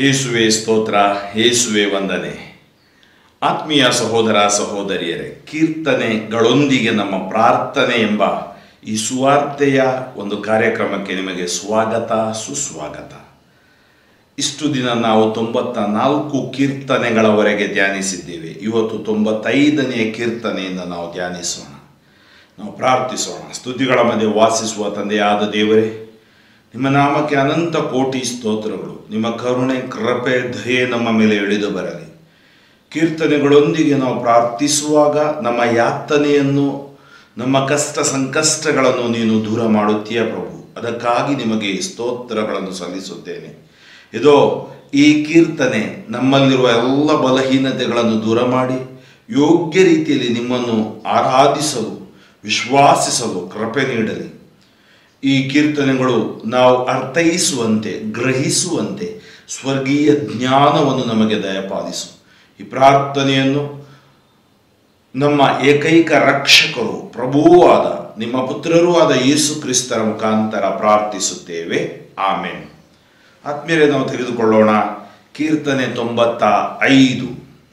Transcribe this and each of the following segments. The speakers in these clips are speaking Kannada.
ಯೇಸುವೆ ಸ್ತೋತ್ರ ಯೇಸುವೆ ವಂದನೆ ಆತ್ಮೀಯ ಸಹೋದರ ಸಹೋದರಿಯರೇ ಕೀರ್ತನೆಗಳೊಂದಿಗೆ ನಮ್ಮ ಪ್ರಾರ್ಥನೆ ಎಂಬ ಈ ಸುವಾರ್ತೆಯ ಒಂದು ಕಾರ್ಯಕ್ರಮಕ್ಕೆ ನಿಮಗೆ ಸ್ವಾಗತ ಸುಸ್ವಾಗತ ಇಷ್ಟು ದಿನ ನಾವು ತೊಂಬತ್ತ ನಾಲ್ಕು ಕೀರ್ತನೆಗಳವರೆಗೆ ಧ್ಯಾನಿಸಿದ್ದೇವೆ ಇವತ್ತು ತೊಂಬತ್ತೈದನೆಯ ಕೀರ್ತನೆಯಿಂದ ನಾವು ಧ್ಯಾನಿಸೋಣ ನಾವು ಪ್ರಾರ್ಥಿಸೋಣ ಸ್ತುತಿಗಳ ಮಧ್ಯೆ ವಾಸಿಸುವ ತಂದೆಯಾದ ದೇವರೇ ನಿಮ್ಮ ನಾಮಕ್ಕೆ ಅನಂತ ಕೋಟಿ ಸ್ತೋತ್ರಗಳು ನಿಮ್ಮ ಕರುಣೆ ಕೃಪೆ ದಯೆ ನಮ್ಮ ಮೇಲೆ ಇಳಿದು ಬರಲಿ ಕೀರ್ತನೆಗಳೊಂದಿಗೆ ನಾವು ಪ್ರಾರ್ಥಿಸುವಾಗ ನಮ್ಮ ಯಾತನೆಯನ್ನು ನಮ್ಮ ಕಷ್ಟ ಸಂಕಷ್ಟಗಳನ್ನು ನೀನು ದೂರ ಮಾಡುತ್ತೀಯ ಪ್ರಭು ಅದಕ್ಕಾಗಿ ನಿಮಗೆ ಸ್ತೋತ್ರಗಳನ್ನು ಸಲ್ಲಿಸುತ್ತೇನೆ ಇದೋ ಈ ಕೀರ್ತನೆ ನಮ್ಮಲ್ಲಿರುವ ಎಲ್ಲ ಬಲಹೀನತೆಗಳನ್ನು ದೂರ ಮಾಡಿ ಯೋಗ್ಯ ರೀತಿಯಲ್ಲಿ ನಿಮ್ಮನ್ನು ಆರಾಧಿಸಲು ವಿಶ್ವಾಸಿಸಲು ಕೃಪೆ ನೀಡಲಿ ಈ ಕೀರ್ತನೆಗಳು ನಾವು ಅರ್ಥೈಸುವಂತೆ ಗ್ರಹಿಸುವಂತೆ ಸ್ವರ್ಗೀಯ ಜ್ಞಾನವನ್ನು ನಮಗೆ ದಯಪಾಲಿಸು ಈ ಪ್ರಾರ್ಥನೆಯನ್ನು ನಮ್ಮ ಏಕೈಕ ರಕ್ಷಕರು ಪ್ರಭುವೂ ಆದ ನಿಮ್ಮ ಪುತ್ರರೂ ಆದ ಯೇಸು ಕ್ರಿಸ್ತರ ಮುಖಾಂತರ ಪ್ರಾರ್ಥಿಸುತ್ತೇವೆ ಆಮೇನ್ ಆತ್ಮೀಯರೇ ನಾವು ತೆಗೆದುಕೊಳ್ಳೋಣ ಕೀರ್ತನೆ ತೊಂಬತ್ತ ಐದು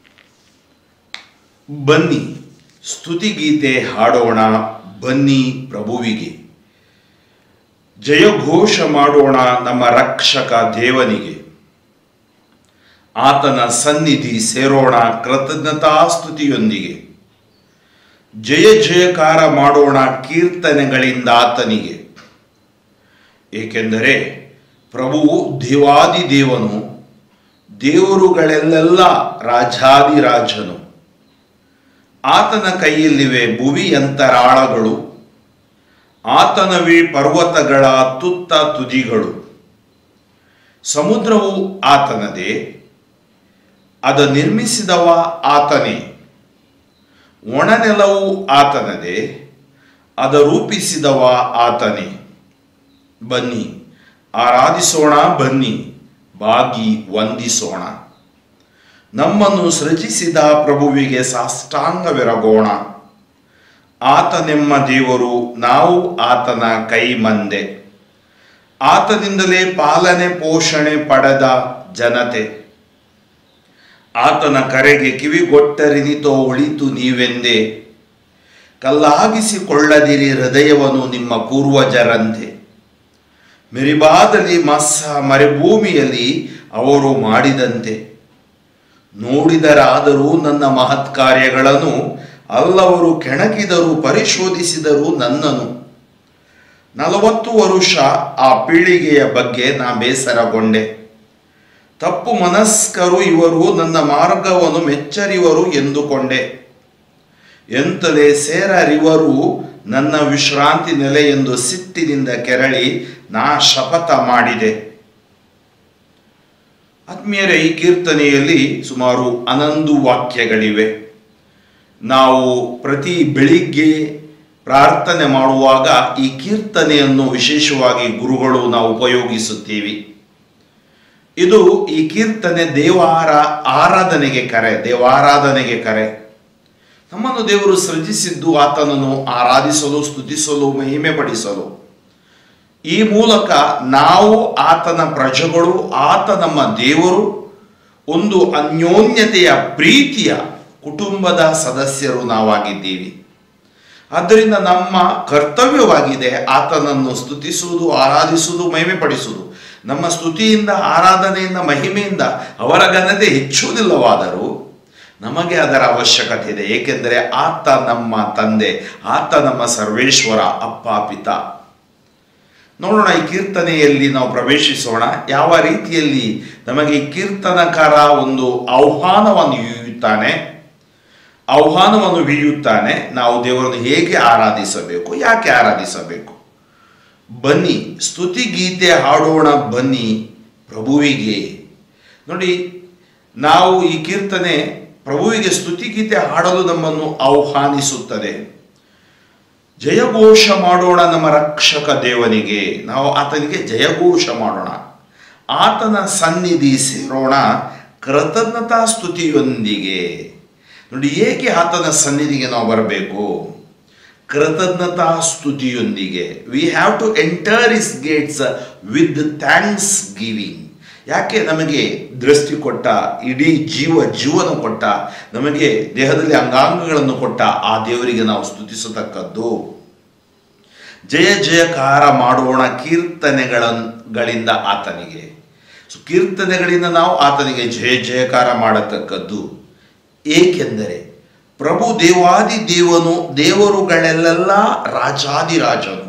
ಬನ್ನಿ ಸ್ತುತಿಗೀತೆ ಹಾಡೋಣ ಬನ್ನಿ ಪ್ರಭುವಿಗೆ ಜಯಘೋಷ ಮಾಡೋಣ ನಮ್ಮ ರಕ್ಷಕ ದೇವನಿಗೆ ಆತನ ಸನ್ನಿಧಿ ಸೇರೋಣ ಕೃತಜ್ಞತಾಸ್ತುತಿಯೊಂದಿಗೆ ಜಯ ಜಯಕಾರ ಮಾಡೋಣ ಕೀರ್ತನೆಗಳಿಂದ ಆತನಿಗೆ ಏಕೆಂದರೆ ಪ್ರಭುವು ದೇವಾದಿ ದೇವನು ದೇವರುಗಳೆಲ್ಲೆಲ್ಲ ರಾಜಾದಿರಾಜನು ಆತನ ಕೈಯಲ್ಲಿವೆ ಭುವಿ ಅಂತರಾಳಗಳು ಆತನವೇ ಪರ್ವತಗಳ ತುತ್ತ ತುದಿಗಳು ಸಮುದ್ರವು ಆತನದೇ ಅದ ನಿರ್ಮಿಸಿದವ ಆತನೇ ಒಣನೆಲವು ಆತನದೇ ಅದ ರೂಪಿಸಿದವ ಆತನೇ ಬನ್ನಿ ಆರಾಧಿಸೋಣ ಬನ್ನಿ ಬಾಗಿ ವಂದಿಸೋಣ ನಮ್ಮನ್ನು ಸೃಜಿಸಿದ ಪ್ರಭುವಿಗೆ ಸಾಷ್ಟಾಂಗವೆರಗೋಣ ಆತನೆಮ್ಮ ದೇವರು ನಾವು ಆತನ ಕೈ ಮಂದೆ ಆತನಿಂದಲೇ ಪಾಲನೆ ಪೋಷಣೆ ಪಡೆದ ಜನತೆ ಆತನ ಕರೆಗೆ ಕಿವಿಗೊಟ್ಟರಿನಿತೋ ಉಳಿತು ನೀವೆಂದೇ ಕಲ್ಲಾಗಿಸಿಕೊಳ್ಳದಿರಿ ಹೃದಯವನ್ನು ನಿಮ್ಮ ಪೂರ್ವಜರಂತೆ ಮೆರಿಬಾದಲ್ಲಿ ಮಸ್ಸ ಮರುಭೂಮಿಯಲ್ಲಿ ಅವರು ಮಾಡಿದಂತೆ ನೋಡಿದರಾದರೂ ನನ್ನ ಮಹತ್ ಕಾರ್ಯಗಳನ್ನು ಅಲ್ಲವರು ಕೆಣಕಿದರು ಪರಿಶೋಧಿಸಿದರು ನನ್ನನು ನಲವತ್ತು ವರುಷ ಆ ಪೀಳಿಗೆಯ ಬಗ್ಗೆ ನಾ ಬೇಸರಗೊಂಡೆ ತಪ್ಪು ಮನಸ್ಕರು ಇವರು ನನ್ನ ಮಾರ್ಗವನ್ನು ಮೆಚ್ಚರಿವರು ಎಂದುಕೊಂಡೆ ಎಂತಲೇ ಸೇರರಿವರು ನನ್ನ ವಿಶ್ರಾಂತಿ ನೆಲೆ ಎಂದು ಸಿಟ್ಟಿನಿಂದ ಕೆರಳಿ ನಾ ಶಪಥ ಮಾಡಿದೆ ಆತ್ಮೀಯರೇ ಈ ಕೀರ್ತನೆಯಲ್ಲಿ ಸುಮಾರು ಹನ್ನೊಂದು ವಾಕ್ಯಗಳಿವೆ ನಾವು ಪ್ರತಿ ಬೆಳಿಗ್ಗೆ ಪ್ರಾರ್ಥನೆ ಮಾಡುವಾಗ ಈ ಕೀರ್ತನೆಯನ್ನು ವಿಶೇಷವಾಗಿ ಗುರುಗಳು ನಾವು ಉಪಯೋಗಿಸುತ್ತೀವಿ ಇದು ಈ ಕೀರ್ತನೆ ದೇವಾರ ಆರಾಧನೆಗೆ ಕರೆ ದೇವಾರಾಧನೆಗೆ ಕರೆ ನಮ್ಮನ್ನು ದೇವರು ಸೃಜಿಸಿದ್ದು ಆತನನ್ನು ಆರಾಧಿಸಲು ಸ್ತುತಿಸಲು ಮಹಿಮೆ ಪಡಿಸಲು ಈ ಮೂಲಕ ನಾವು ಆತನ ಪ್ರಜೆಗಳು ಆತ ನಮ್ಮ ದೇವರು ಒಂದು ಅನ್ಯೋನ್ಯತೆಯ ಪ್ರೀತಿಯ ಕುಟುಂಬದ ಸದಸ್ಯರು ನಾವಾಗಿದ್ದೀವಿ ಆದ್ದರಿಂದ ನಮ್ಮ ಕರ್ತವ್ಯವಾಗಿದೆ ಆತನನ್ನು ಸ್ತುತಿಸುವುದು ಆರಾಧಿಸುವುದು ಮಹಿಮೆ ಪಡಿಸುವುದು ನಮ್ಮ ಸ್ತುತಿಯಿಂದ ಆರಾಧನೆಯಿಂದ ಮಹಿಮೆಯಿಂದ ಅವರ ಘನತೆ ಹೆಚ್ಚುವುದಿಲ್ಲವಾದರೂ ನಮಗೆ ಅದರ ಅವಶ್ಯಕತೆ ಇದೆ ಏಕೆಂದರೆ ಆತ ನಮ್ಮ ತಂದೆ ಆತ ನಮ್ಮ ಸರ್ವೇಶ್ವರ ಅಪ್ಪ ಪಿತ ನೋಡೋಣ ಈ ಕೀರ್ತನೆಯಲ್ಲಿ ನಾವು ಪ್ರವೇಶಿಸೋಣ ಯಾವ ರೀತಿಯಲ್ಲಿ ನಮಗೆ ಈ ಕೀರ್ತನಕಾರ ಒಂದು ಆಹ್ವಾನವನ್ನು ಇಯುತ್ತಾನೆ ಆಹ್ವಾನವನ್ನು ಬೀಯುತ್ತಾನೆ ನಾವು ದೇವರನ್ನು ಹೇಗೆ ಆರಾಧಿಸಬೇಕು ಯಾಕೆ ಆರಾಧಿಸಬೇಕು ಬನ್ನಿ ಸ್ತುತಿ ಗೀತೆ ಹಾಡೋಣ ಬನ್ನಿ ಪ್ರಭುವಿಗೆ ನೋಡಿ ನಾವು ಈ ಕೀರ್ತನೆ ಪ್ರಭುವಿಗೆ ಸ್ತುತಿಗೀತೆ ಹಾಡಲು ನಮ್ಮನ್ನು ಆಹ್ವಾನಿಸುತ್ತದೆ ಜಯಘೋಷ ಮಾಡೋಣ ನಮ್ಮ ರಕ್ಷಕ ದೇವನಿಗೆ ನಾವು ಆತನಿಗೆ ಜಯಘೋಷ ಮಾಡೋಣ ಆತನ ಸನ್ನಿಧಿ ಸೇರೋಣ ಕೃತಜ್ಞತಾ ಸ್ತುತಿಯೊಂದಿಗೆ ನೋಡಿ ಏಕೆ ಆತನ ಸನ್ನಿಧಿಗೆ ನಾವು ಬರಬೇಕು ಕೃತಜ್ಞತಾ ಸ್ತುತಿಯೊಂದಿಗೆ we have to enter his gates with thanksgiving ಯಾಕೆ ನಮಗೆ ದೃಷ್ಟಿ ಕೊಟ್ಟ ಇಡೀ ಜೀವ ಜೀವನ ಕೊಟ್ಟ ನಮಗೆ ದೇಹದಲ್ಲಿ ಅಂಗಾಂಗಗಳನ್ನು ಕೊಟ್ಟ ಆ ದೇವರಿಗೆ ನಾವು ಸ್ತುತಿಸತಕ್ಕದ್ದು ಜಯ ಜಯಕಾರ ಮಾಡೋಣ ಕೀರ್ತನೆಗಳಿಂದ ಆತನಿಗೆ ಸೊ ಕೀರ್ತನೆಗಳಿಂದ ನಾವು ಆತನಿಗೆ ಜಯ ಜಯಕಾರ ಮಾಡತಕ್ಕದ್ದು ಏಕೆಂದರೆ ಪ್ರಭು ದೇವಾದಿ ದೇವನು ದೇವರುಗಳೆಲ್ಲ ರಾಜಾದಿರಾಜನು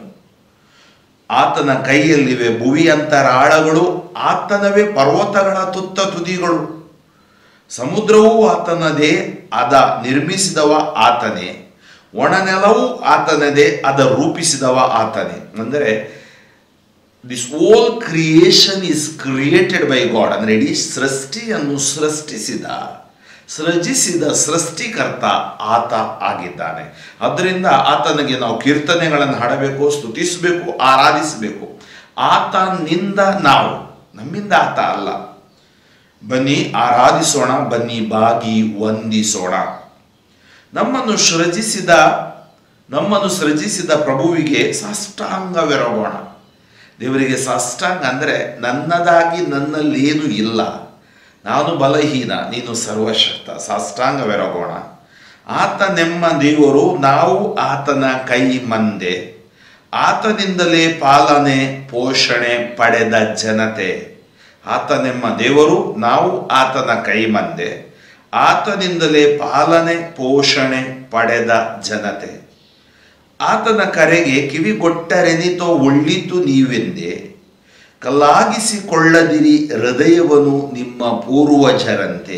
ಆತನ ಕೈಯಲ್ಲಿವೆ ಭುವಿ ಅಂತರಾಳಗಳು ಆತನವೇ ಪರ್ವತಗಳ ತುತ್ತ ತುದಿಗಳು ಸಮುದ್ರವೂ ಆತನದೇ ಅದ ನಿರ್ಮಿಸಿದವ ಆತನೇ ಒಣನೆಲವೂ ಆತನದೇ ಅದ ರೂಪಿಸಿದವ ಆತನೇ ಅಂದರೆ this all creation is created by God ಅಂದರೆ ಇಡೀ ಸೃಷ್ಟಿಯನ್ನು ಸೃಷ್ಟಿಸಿದ ಸೃಜಿಸಿದ ಸೃಷ್ಟಿಕರ್ತ ಆತ ಆಗಿದ್ದಾನೆ ಅದರಿಂದ ಆತನಿಗೆ ನಾವು ಕೀರ್ತನೆಗಳನ್ನು ಹಾಡಬೇಕು ಸ್ತುತಿಸಬೇಕು ಆರಾಧಿಸಬೇಕು ಆತನಿಂದ ನಾವು ನಮ್ಮಿಂದ ಆತ ಅಲ್ಲ ಬನ್ನಿ ಆರಾಧಿಸೋಣ ಬನ್ನಿ ಬಾಗಿ ವಂದಿಸೋಣ ನಮ್ಮನ್ನು ಸೃಜಿಸಿದ ನಮ್ಮನ್ನು ಸೃಜಿಸಿದ ಪ್ರಭುವಿಗೆ ಸಾಷ್ಟಾಂಗವೆರಗೋಣ ದೇವರಿಗೆ ಸಾಷ್ಟಾಂಗ ಅಂದರೆ ನನ್ನದಾಗಿ ನನ್ನಲ್ಲೇನು ಇಲ್ಲ ನಾನು ಬಲಹೀನ ನೀನು ಸರ್ವಶಕ್ತ ಸಾಷ್ಟಾಂಗವೆರಗೋಣ ಆತ ನೆಮ್ಮ ದೇವರು ನಾವು ಆತನ ಕೈ ಮಂದೆ ಆತನಿಂದಲೇ ಪಾಲನೆ ಪೋಷಣೆ ಪಡೆದ ಜನತೆ ಆತನೆಮ್ಮ ದೇವರು ನಾವು ಆತನ ಕೈ ಮಂದೆ ಆತನಿಂದಲೇ ಪಾಲನೆ ಪೋಷಣೆ ಪಡೆದ ಜನತೆ ಆತನ ಕರೆಗೆ ಕಿವಿಗೊಟ್ಟರೆನಿತೋ ಒಳ್ಳಿತು ನೀವೆಂದೇ ಕಲ್ಲಾಗಿಸಿಕೊಳ್ಳದಿರಿ ಹೃದಯವನ್ನು ನಿಮ್ಮ ಪೂರ್ವಜರಂತೆ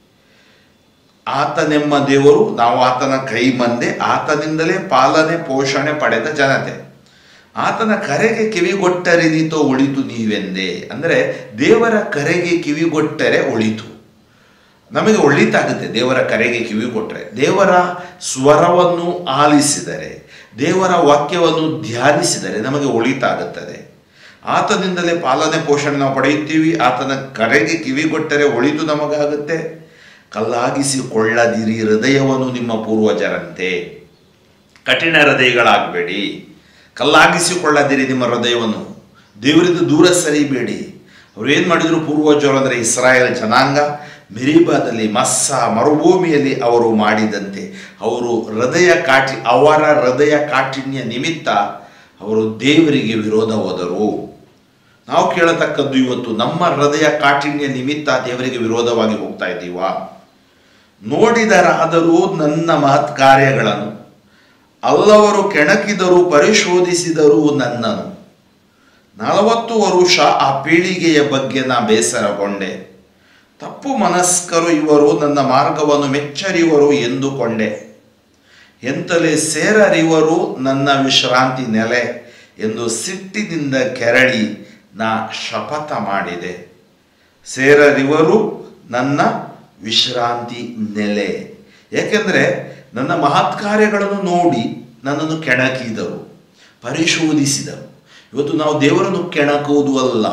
ಆತನೆಮ್ಮ ದೇವರು ನಾವು ಆತನ ಕೈ ಮಂದೆ ಆತನಿಂದಲೇ ಪಾಲನೆ ಪೋಷಣೆ ಪಡೆದ ಜನತೆ ಆತನ ಕರೆಗೆ ಕಿವಿಗೊಟ್ಟರೆನಿತೋ ಒಳಿತು ನೀವೆಂದೇ ಅಂದರೆ ದೇವರ ಕರೆಗೆ ಕಿವಿಗೊಟ್ಟರೆ ಒಳಿತು ನಮಗೆ ಒಳಿತಾಗುತ್ತೆ ದೇವರ ಕರೆಗೆ ಕಿವಿ ಕೊಟ್ಟರೆ ದೇವರ ಸ್ವರವನ್ನು ಆಲಿಸಿದರೆ ದೇವರ ವಾಕ್ಯವನ್ನು ಧ್ಯಾನಿಸಿದರೆ ನಮಗೆ ಒಳಿತಾಗುತ್ತದೆ ಆತನಿಂದಲೇ ಪಾಲನೆ ಪೋಷಣೆ ನಾವು ಪಡೆಯುತ್ತೀವಿ ಆತನ ಕರೆಗೆ ಕಿವಿಗೊಟ್ಟರೆ ಒಳಿತು ನಮಗಾಗುತ್ತೆ ಕಲ್ಲಾಗಿಸಿಕೊಳ್ಳದಿರಿ ಹೃದಯವನ್ನು ನಿಮ್ಮ ಪೂರ್ವಜರಂತೆ ಕಠಿಣ ಹೃದಯಗಳಾಗಬೇಡಿ ಕಲ್ಲಾಗಿಸಿಕೊಳ್ಳದಿರಿ ನಿಮ್ಮ ಹೃದಯವನ್ನು ದೇವರಿಂದ ದೂರ ಸರಿಬೇಡಿ ಅವ್ರು ಏನು ಮಾಡಿದ್ರು ಪೂರ್ವಜರು ಅಂದರೆ ಇಸ್ರಾಯೇಲ್ ಜನಾಂಗ ಮೆರಿಬಾದಲ್ಲಿ ಮಸ್ಸ ಮರುಭೂಮಿಯಲ್ಲಿ ಅವರು ಮಾಡಿದಂತೆ ಅವರು ಹೃದಯ ಕಾಠಿ ಅವರ ಹೃದಯ ಕಾಠಿಣ್ಯ ನಿಮಿತ್ತ ಅವರು ದೇವರಿಗೆ ವಿರೋಧ ಹೋದರು ನಾವು ಕೇಳತಕ್ಕದ್ದು ಇವತ್ತು ನಮ್ಮ ಹೃದಯ ಕಾಠಿಣ್ಯ ನಿಮಿತ್ತ ದೇವರಿಗೆ ವಿರೋಧವಾಗಿ ಹೋಗ್ತಾ ಇದ್ದೀವಾ ನೋಡಿದರಾದರೂ ನನ್ನ ಮಹತ್ ಕಾರ್ಯಗಳನ್ನು ಅಲ್ಲವರು ಕೆಣಕಿದರು ಪರಿಶೋಧಿಸಿದರು ನನ್ನನು ನಲವತ್ತು ವರುಷ ಆ ಪೀಳಿಗೆಯ ಬಗ್ಗೆ ನಾ ಬೇಸರಗೊಂಡೆ ತಪ್ಪು ಮನಸ್ಕರು ಇವರು ನನ್ನ ಮಾರ್ಗವನ್ನು ಮೆಚ್ಚರಿವರು ಎಂದುಕೊಂಡೆ ಎಂತಲೇ ಸೇರರಿವರು ನನ್ನ ವಿಶ್ರಾಂತಿ ನೆಲೆ ಎಂದು ಸಿಟ್ಟಿನಿಂದ ಕೆರಳಿ ನಾ ಶಪಥ ಮಾಡಿದೆ ಸೇರರಿವರು ನನ್ನ ವಿಶ್ರಾಂತಿ ನೆಲೆ ಏಕೆಂದರೆ ನನ್ನ ಮಹತ್ ಕಾರ್ಯಗಳನ್ನು ನೋಡಿ ನನ್ನನ್ನು ಕೆಣಕಿದರು ಪರಿಶೋಧಿಸಿದರು ಇವತ್ತು ನಾವು ದೇವರನ್ನು ಕೆಣಕುವುದು ಅಲ್ಲ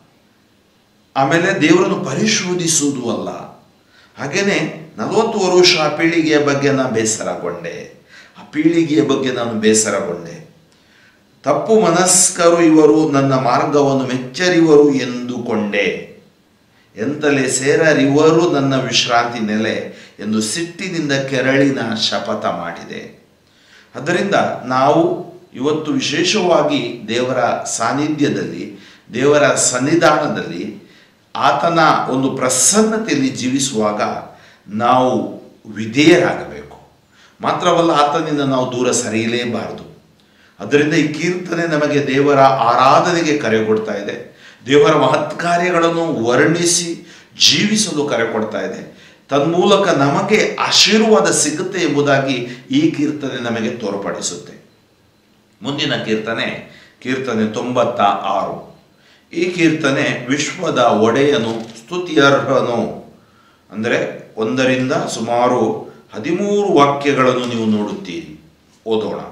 ಆಮೇಲೆ ದೇವರನ್ನು ಪರಿಶೋಧಿಸುವುದು ಅಲ್ಲ ಹಾಗೆಯೇ ನಲವತ್ತು ವರುಷ ಆ ಪೀಳಿಗೆಯ ಬಗ್ಗೆ ನಾನು ಬೇಸರಗೊಂಡೆ ಆ ಪೀಳಿಗೆಯ ಬಗ್ಗೆ ನಾನು ಬೇಸರಗೊಂಡೆ ತಪ್ಪು ಮನಸ್ಕರು ಇವರು ನನ್ನ ಮಾರ್ಗವನ್ನು ಮೆಚ್ಚರಿವರು ಎಂದುಕೊಂಡೆ ಎಂತಲೇ ಸೇರರಿವರು ನನ್ನ ವಿಶ್ರಾಂತಿ ನೆಲೆ ಎಂದು ಸಿಟ್ಟಿನಿಂದ ಕೆರಳಿನ ಶಪಥ ಮಾಡಿದೆ ಅದರಿಂದ ನಾವು ಇವತ್ತು ವಿಶೇಷವಾಗಿ ದೇವರ ಸಾನ್ನಿಧ್ಯದಲ್ಲಿ ದೇವರ ಸನ್ನಿಧಾನದಲ್ಲಿ ಆತನ ಒಂದು ಪ್ರಸನ್ನತೆಯಲ್ಲಿ ಜೀವಿಸುವಾಗ ನಾವು ವಿಧೇಯರಾಗಬೇಕು ಮಾತ್ರವಲ್ಲ ಆತನಿಂದ ನಾವು ದೂರ ಸರಿಯಲೇಬಾರದು ಅದರಿಂದ ಈ ಕೀರ್ತನೆ ನಮಗೆ ದೇವರ ಆರಾಧನೆಗೆ ಕರೆ ಕೊಡ್ತಾ ಇದೆ ದೇವರ ಮಹತ್ ಕಾರ್ಯಗಳನ್ನು ವರ್ಣಿಸಿ ಜೀವಿಸಲು ಕರೆ ಕೊಡ್ತಾ ಇದೆ ತನ್ಮೂಲಕ ನಮಗೆ ಆಶೀರ್ವಾದ ಸಿಗುತ್ತೆ ಎಂಬುದಾಗಿ ಈ ಕೀರ್ತನೆ ನಮಗೆ ತೋರ್ಪಡಿಸುತ್ತೆ ಮುಂದಿನ ಕೀರ್ತನೆ ಕೀರ್ತನೆ ತೊಂಬತ್ತ ಆರು ಈ ಕೀರ್ತನೆ ವಿಶ್ವದ ಒಡೆಯನು ಸ್ತುತಿಯರ್ಹನು ಅಂದರೆ ಒಂದರಿಂದ ಸುಮಾರು ಹದಿಮೂರು ವಾಕ್ಯಗಳನ್ನು ನೀವು ನೋಡುತ್ತೀರಿ ಓದೋಣ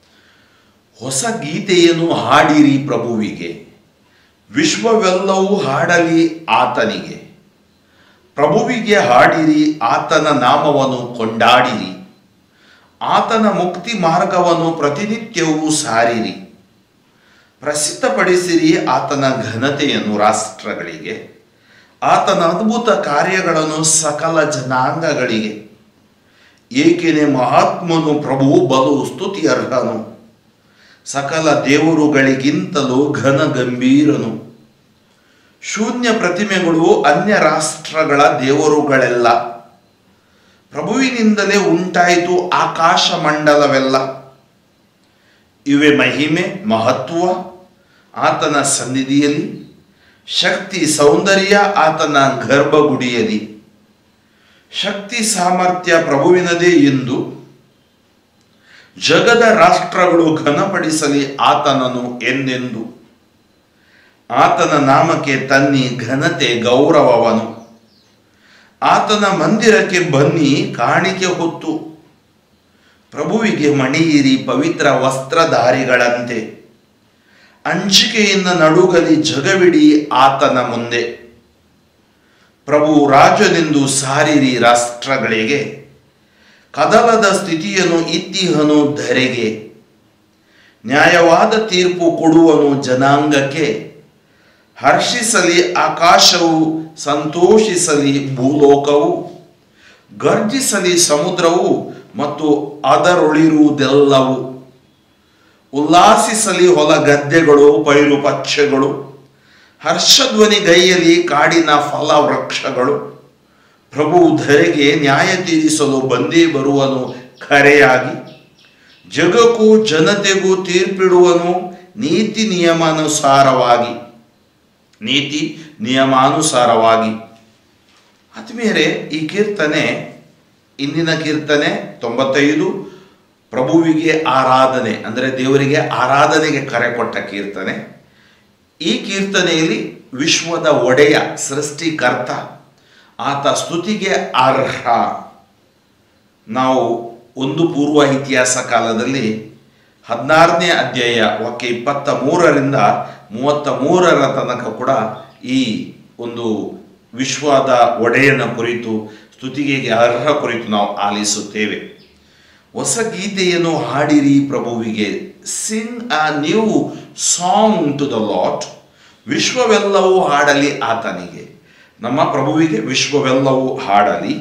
ಹೊಸ ಗೀತೆಯನ್ನು ಹಾಡಿರಿ ಪ್ರಭುವಿಗೆ ವಿಶ್ವವೆಲ್ಲವೂ ಹಾಡಲಿ ಆತನಿಗೆ ಪ್ರಭುವಿಗೆ ಹಾಡಿರಿ ಆತನ ನಾಮವನ್ನು ಕೊಂಡಾಡಿರಿ ಆತನ ಮುಕ್ತಿ ಮಾರ್ಗವನ್ನು ಪ್ರತಿನಿತ್ಯವೂ ಸಾರಿರಿ ಪ್ರಸಿದ್ಧಪಡಿಸಿರಿ ಆತನ ಘನತೆಯನ್ನು ರಾಷ್ಟ್ರಗಳಿಗೆ ಆತನ ಅದ್ಭುತ ಕಾರ್ಯಗಳನ್ನು ಸಕಲ ಜನಾಂಗಗಳಿಗೆ ಏಕೆನೆ ಮಹಾತ್ಮನು ಪ್ರಭು ಬಲು ಸ್ತುತಿಯರ್ಹನು ಸಕಲ ದೇವರುಗಳಿಗಿಂತಲೂ ಘನ ಗಂಭೀರನು ಶೂನ್ಯ ಪ್ರತಿಮೆಗಳು ಅನ್ಯ ರಾಷ್ಟ್ರಗಳ ದೇವರುಗಳೆಲ್ಲ ಪ್ರಭುವಿನಿಂದಲೇ ಉಂಟಾಯಿತು ಆಕಾಶ ಮಂಡಲವೆಲ್ಲ ಇವೆ ಮಹಿಮೆ ಮಹತ್ವ ಆತನ ಸನ್ನಿಧಿಯಲ್ಲಿ ಶಕ್ತಿ ಸೌಂದರ್ಯ ಆತನ ಗರ್ಭಗುಡಿಯಲ್ಲಿ ಶಕ್ತಿ ಸಾಮರ್ಥ್ಯ ಪ್ರಭುವಿನದೇ ಎಂದು ಜಗದ ರಾಷ್ಟ್ರಗಳು ಘನಪಡಿಸಲಿ ಆತನನು ಎಂದೆಂದು ಆತನ ನಾಮಕ್ಕೆ ತನ್ನಿ ಘನತೆ ಗೌರವವನು ಆತನ ಮಂದಿರಕ್ಕೆ ಬನ್ನಿ ಕಾಣಿಕೆ ಹೊತ್ತು ಪ್ರಭುವಿಗೆ ಮಣಿಯಿರಿ ಪವಿತ್ರ ವಸ್ತ್ರಧಾರಿಗಳಂತೆ ಅಂಜಿಕೆಯಿಂದ ನಡುಗಲಿ ಜಗವಿಡಿ ಆತನ ಮುಂದೆ ಪ್ರಭು ರಾಜನೆಂದು ಸಾರಿರಿ ರಾಷ್ಟ್ರಗಳಿಗೆ ಕದಲದ ಸ್ಥಿತಿಯನ್ನು ಇತ್ತಿಹನು ಧರೆಗೆ ನ್ಯಾಯವಾದ ತೀರ್ಪು ಕೊಡುವನು ಜನಾಂಗಕ್ಕೆ ಹರ್ಷಿಸಲಿ ಆಕಾಶವು ಸಂತೋಷಿಸಲಿ ಭೂಲೋಕವು ಗರ್ಜಿಸಲಿ ಸಮುದ್ರವು ಮತ್ತು ಅದರೊಳಿರುವುದೆಲ್ಲವೂ ಉಲ್ಲಾಸಿಸಲಿ ಹೊಲ ಗದ್ದೆಗಳು ಪೈರು ಪಕ್ಷಗಳು ಹರ್ಷಧ್ವನಿ ಗೈಯಲಿ ಕಾಡಿನ ಫಲ ವೃಕ್ಷಗಳು ಪ್ರಭು ಧರೆಗೆ ನ್ಯಾಯ ತೀರಿಸಲು ಬಂದೇ ಬರುವನು ಖರೆಯಾಗಿ ಜಗಕ್ಕೂ ಜನತೆಗೂ ತೀರ್ಪಿಡುವನು ನೀತಿ ನಿಯಮಾನುಸಾರವಾಗಿ ನೀತಿ ನಿಯಮಾನುಸಾರವಾಗಿ ಆತ್ಮೀಯರೇ ಈ ಕೀರ್ತನೆ ಇಂದಿನ ಕೀರ್ತನೆ ತೊಂಬತ್ತೈದು ಪ್ರಭುವಿಗೆ ಆರಾಧನೆ ಅಂದರೆ ದೇವರಿಗೆ ಆರಾಧನೆಗೆ ಕರೆ ಕೊಟ್ಟ ಕೀರ್ತನೆ ಈ ಕೀರ್ತನೆಯಲ್ಲಿ ವಿಶ್ವದ ಒಡೆಯ ಸೃಷ್ಟಿಕರ್ತ ಆತ ಸ್ತುತಿಗೆ ಅರ್ಹ ನಾವು ಒಂದು ಪೂರ್ವ ಇತಿಹಾಸ ಕಾಲದಲ್ಲಿ ಹದಿನಾರನೇ ಅಧ್ಯಾಯ ವಾಕ್ಯ ಇಪ್ಪತ್ತ ಮೂರರಿಂದ ಮೂವತ್ತ ಮೂರರ ತನಕ ಕೂಡ ಈ ಒಂದು ವಿಶ್ವದ ಒಡೆಯನ ಕುರಿತು ಸ್ತುತಿಗೆಗೆ ಅರ್ಹ ಕುರಿತು ನಾವು ಆಲಿಸುತ್ತೇವೆ ಹೊಸ ಗೀತೆಯನ್ನು ಹಾಡಿರಿ ಪ್ರಭುವಿಗೆ sing a new song to the Lord ವಿಶ್ವವೆಲ್ಲವೂ ಹಾಡಲಿ ಆತನಿಗೆ ನಮ್ಮ ಪ್ರಭುವಿಗೆ ವಿಶ್ವವೆಲ್ಲವೂ ಹಾಡಲಿ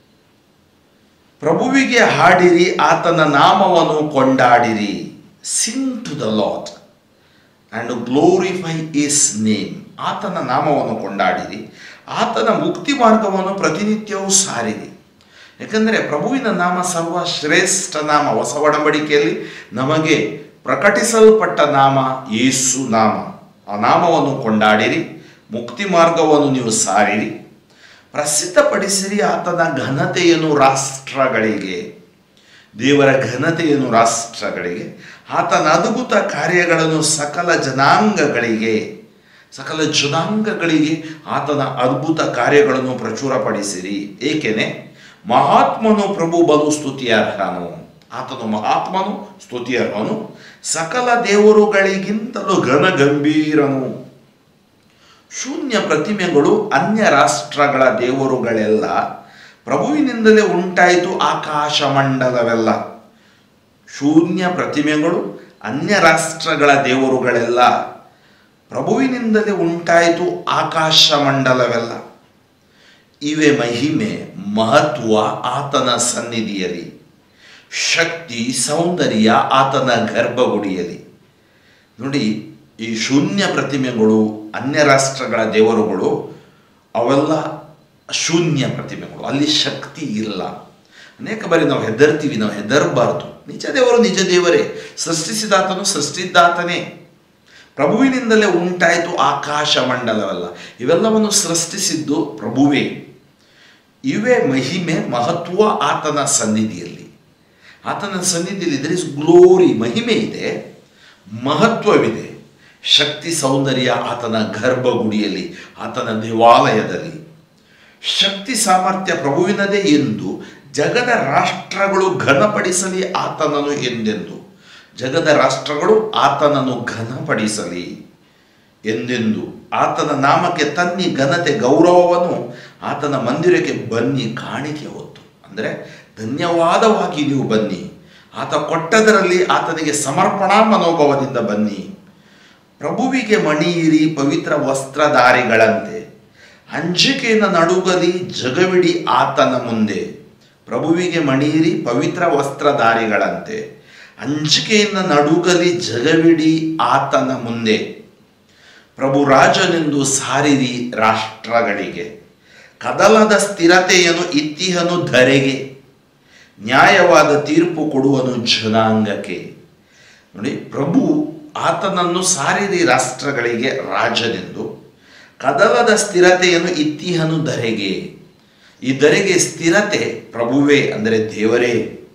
ಪ್ರಭುವಿಗೆ ಹಾಡಿರಿ ಆತನ ನಾಮವನ್ನು ಕೊಂಡಾಡಿರಿ sing to the Lord and glorify his name ಆತನ ನಾಮವನ್ನು ಕೊಂಡಾಡಿರಿ ಆತನ ಮುಕ್ತಿ ಮಾರ್ಗವನ್ನು ಪ್ರತಿನಿತ್ಯವೂ ಸಾರಿರಿ ಯಾಕಂದರೆ ಪ್ರಭುವಿನ ನಾಮ ಸರ್ವ ಶ್ರೇಷ್ಠ ನಾಮ ಹೊಸ ಒಡಂಬಡಿಕೆಯಲ್ಲಿ ನಮಗೆ ಪ್ರಕಟಿಸಲ್ಪಟ್ಟ ನಾಮ ಯೇಸು ನಾಮ ಆ ನಾಮವನ್ನು ಕೊಂಡಾಡಿರಿ ಮುಕ್ತಿ ಮಾರ್ಗವನ್ನು ನೀವು ಸಾರಿರಿ ಪ್ರಸಿದ್ಧಪಡಿಸಿರಿ ಆತನ ಘನತೆಯನ್ನು ರಾಷ್ಟ್ರಗಳಿಗೆ ದೇವರ ಘನತೆಯನ್ನು ರಾಷ್ಟ್ರಗಳಿಗೆ ಆತನ ಅದ್ಭುತ ಕಾರ್ಯಗಳನ್ನು ಸಕಲ ಜನಾಂಗಗಳಿಗೆ ಸಕಲ ಜನಾಂಗಗಳಿಗೆ ಆತನ ಅದ್ಭುತ ಕಾರ್ಯಗಳನ್ನು ಪ್ರಚುರಪಡಿಸಿರಿ ಏಕೆನೆ ಮಹಾತ್ಮನು ಪ್ರಭು ಬಲು ಸ್ತುತಿಯರ್ಹನು ಆತನು ಮಹಾತ್ಮನು ಸ್ತುತಿಯರ್ಹನು ಸಕಲ ದೇವರುಗಳಿಗಿಂತಲೂ ಘನ ಗಂಭೀರನು ಶೂನ್ಯ ಪ್ರತಿಮೆಗಳು ಅನ್ಯ ರಾಷ್ಟ್ರಗಳ ದೇವರುಗಳೆಲ್ಲ ಪ್ರಭುವಿನಿಂದಲೇ ಉಂಟಾಯಿತು ಆಕಾಶ ಮಂಡಲವೆಲ್ಲ ಶೂನ್ಯ ಪ್ರತಿಮೆಗಳು ಅನ್ಯ ರಾಷ್ಟ್ರಗಳ ದೇವರುಗಳೆಲ್ಲ ಪ್ರಭುವಿನಿಂದಲೇ ಉಂಟಾಯಿತು ಆಕಾಶ ಮಂಡಲವೆಲ್ಲ ಇವೆ ಮಹಿಮೆ ಮಹತ್ವ ಆತನ ಸನ್ನಿಧಿಯಲ್ಲಿ ಶಕ್ತಿ ಸೌಂದರ್ಯ ಆತನ ಗರ್ಭಗುಡಿಯಲ್ಲಿ ನೋಡಿ ಈ ಶೂನ್ಯ ಪ್ರತಿಮೆಗಳು ಅನ್ಯ ರಾಷ್ಟ್ರಗಳ ದೇವರುಗಳು ಅವೆಲ್ಲ ಶೂನ್ಯ ಪ್ರತಿಮೆಗಳು ಅಲ್ಲಿ ಶಕ್ತಿ ಇಲ್ಲ ಅನೇಕ ಬಾರಿ ನಾವು ಹೆದರ್ತೀವಿ ನಾವು ಹೆದರಬಾರ್ದು ನಿಜ ದೇವರು ನಿಜ ದೇವರೇ ಸೃಷ್ಟಿಸಿದಾತನು ಸೃಷ್ಟಿಸಿದಾತನೇ ಪ್ರಭುವಿನಿಂದಲೇ ಉಂಟಾಯಿತು ಆಕಾಶ ಮಂಡಲವೆಲ್ಲ ಇವೆಲ್ಲವನ್ನು ಸೃಷ್ಟಿಸಿದ್ದು ಪ್ರಭುವೇ ಇವೇ ಮಹಿಮೆ ಮಹತ್ವ ಆತನ ಸನ್ನಿಧಿಯಲ್ಲಿ ಆತನ ಸನ್ನಿಧಿಯಲ್ಲಿ ದರ್ ಇಸ್ ಗ್ಲೋರಿ ಮಹಿಮೆ ಇದೆ ಮಹತ್ವವಿದೆ ಶಕ್ತಿ ಸೌಂದರ್ಯ ಆತನ ಗರ್ಭಗುಡಿಯಲ್ಲಿ ಆತನ ದೇವಾಲಯದಲ್ಲಿ ಶಕ್ತಿ ಸಾಮರ್ಥ್ಯ ಪ್ರಭುವಿನದೇ ಎಂದು ಜಗದ ರಾಷ್ಟ್ರಗಳು ಘನಪಡಿಸಲಿ ಆತನನ್ನು ಎಂದೆಂದು ಜಗದ ರಾಷ್ಟ್ರಗಳು ಆತನನ್ನು ಘನಪಡಿಸಲಿ ಎಂದೆಂದು ಆತನ ನಾಮಕ್ಕೆ ತನ್ನಿ ಘನತೆ ಗೌರವವನ್ನು ಆತನ ಮಂದಿರಕ್ಕೆ ಬನ್ನಿ ಕಾಣಿಕೆ ಹೊತ್ತು ಅಂದರೆ ಧನ್ಯವಾದವಾಗಿ ನೀವು ಬನ್ನಿ ಆತ ಕೊಟ್ಟದರಲ್ಲಿ ಆತನಿಗೆ ಸಮರ್ಪಣಾ ಮನೋಭಾವದಿಂದ ಬನ್ನಿ ಪ್ರಭುವಿಗೆ ಮಣಿಯಿರಿ ಪವಿತ್ರ ವಸ್ತ್ರಧಾರಿಗಳಂತೆ ಅಂಜಿಕೆಯಿಂದ ನಡುಗಲಿ ಜಗವಿಡಿ ಆತನ ಮುಂದೆ ಪ್ರಭುವಿಗೆ ಮಣಿಯಿರಿ ಪವಿತ್ರ ವಸ್ತ್ರಧಾರಿಗಳಂತೆ ಅಂಜಿಕೆಯಿಂದ ನಡುಗಲಿ ಜಗವಿಡಿ ಆತನ ಮುಂದೆ ಪ್ರಭು ರಾಜನೆಂದು ಸಾರಿರಿ ರಾಷ್ಟ್ರಗಳಿಗೆ ಕದಲದ ಸ್ಥಿರತೆಯನ್ನು ಇತ್ತಿಹನು ಧರೆಗೆ ನ್ಯಾಯವಾದ ತೀರ್ಪು ಕೊಡುವನು ಜನಾಂಗಕ್ಕೆ ನೋಡಿ ಪ್ರಭು ಆತನನ್ನು ಸಾರಿರಿ ರಾಷ್ಟ್ರಗಳಿಗೆ ರಾಜನೆಂದು ಕದಲದ ಸ್ಥಿರತೆಯನ್ನು ಇತ್ತಿಹನು ಧರೆಗೆ ಈ ಧರೆಗೆ ಸ್ಥಿರತೆ ಪ್ರಭುವೇ ಅಂದರೆ ದೇವರೇ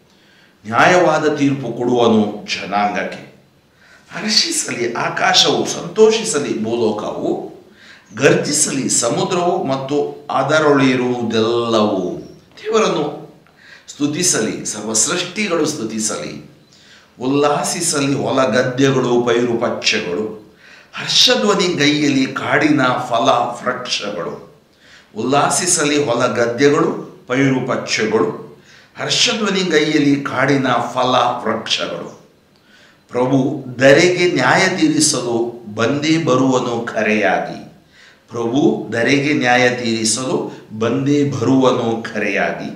ನ್ಯಾಯವಾದ ತೀರ್ಪು ಕೊಡುವನು ಜನಾಂಗಕ್ಕೆ ಹರ್ಷಿಸಲಿ ಆಕಾಶವು ಸಂತೋಷಿಸಲಿ ಭೂಲೋಕವು ಗರ್ಜಿಸಲಿ ಸಮುದ್ರವು ಮತ್ತು ಅದರೊಳಿರುವುದೆಲ್ಲವೂ ದೇವರನ್ನು ಸ್ತುತಿಸಲಿ ಸರ್ವ ಸೃಷ್ಟಿಗಳು ಸ್ತುತಿಸಲಿ ಉಲ್ಲಾಸಿಸಲಿ ಹೊಲ ಗದ್ದೆಗಳು ಪೈರು ಪಕ್ಷಗಳು ಹರ್ಷಧ್ವನಿ ಗೈಯಲ್ಲಿ ಕಾಡಿನ ಫಲ ವೃಕ್ಷಗಳು ಉಲ್ಲಾಸಿಸಲಿ ಹೊಲ ಗದ್ದೆಗಳು ಪೈರು ಪಕ್ಷಗಳು ಹರ್ಷಧ್ವನಿ ಗೈಯಲ್ಲಿ ಕಾಡಿನ ಫಲ ವೃಕ್ಷಗಳು ಪ್ರಭು ದರೆಗೆ ನ್ಯಾಯ ತೀರಿಸಲು ಬಂದೇ ಬರುವನು ಕರೆಯಾಗಿ ಪ್ರಭು ದರೆಗೆ ನ್ಯಾಯ ತೀರಿಸಲು ಬಂದೇ ಬರುವನು ಕರೆಯಾಗಿ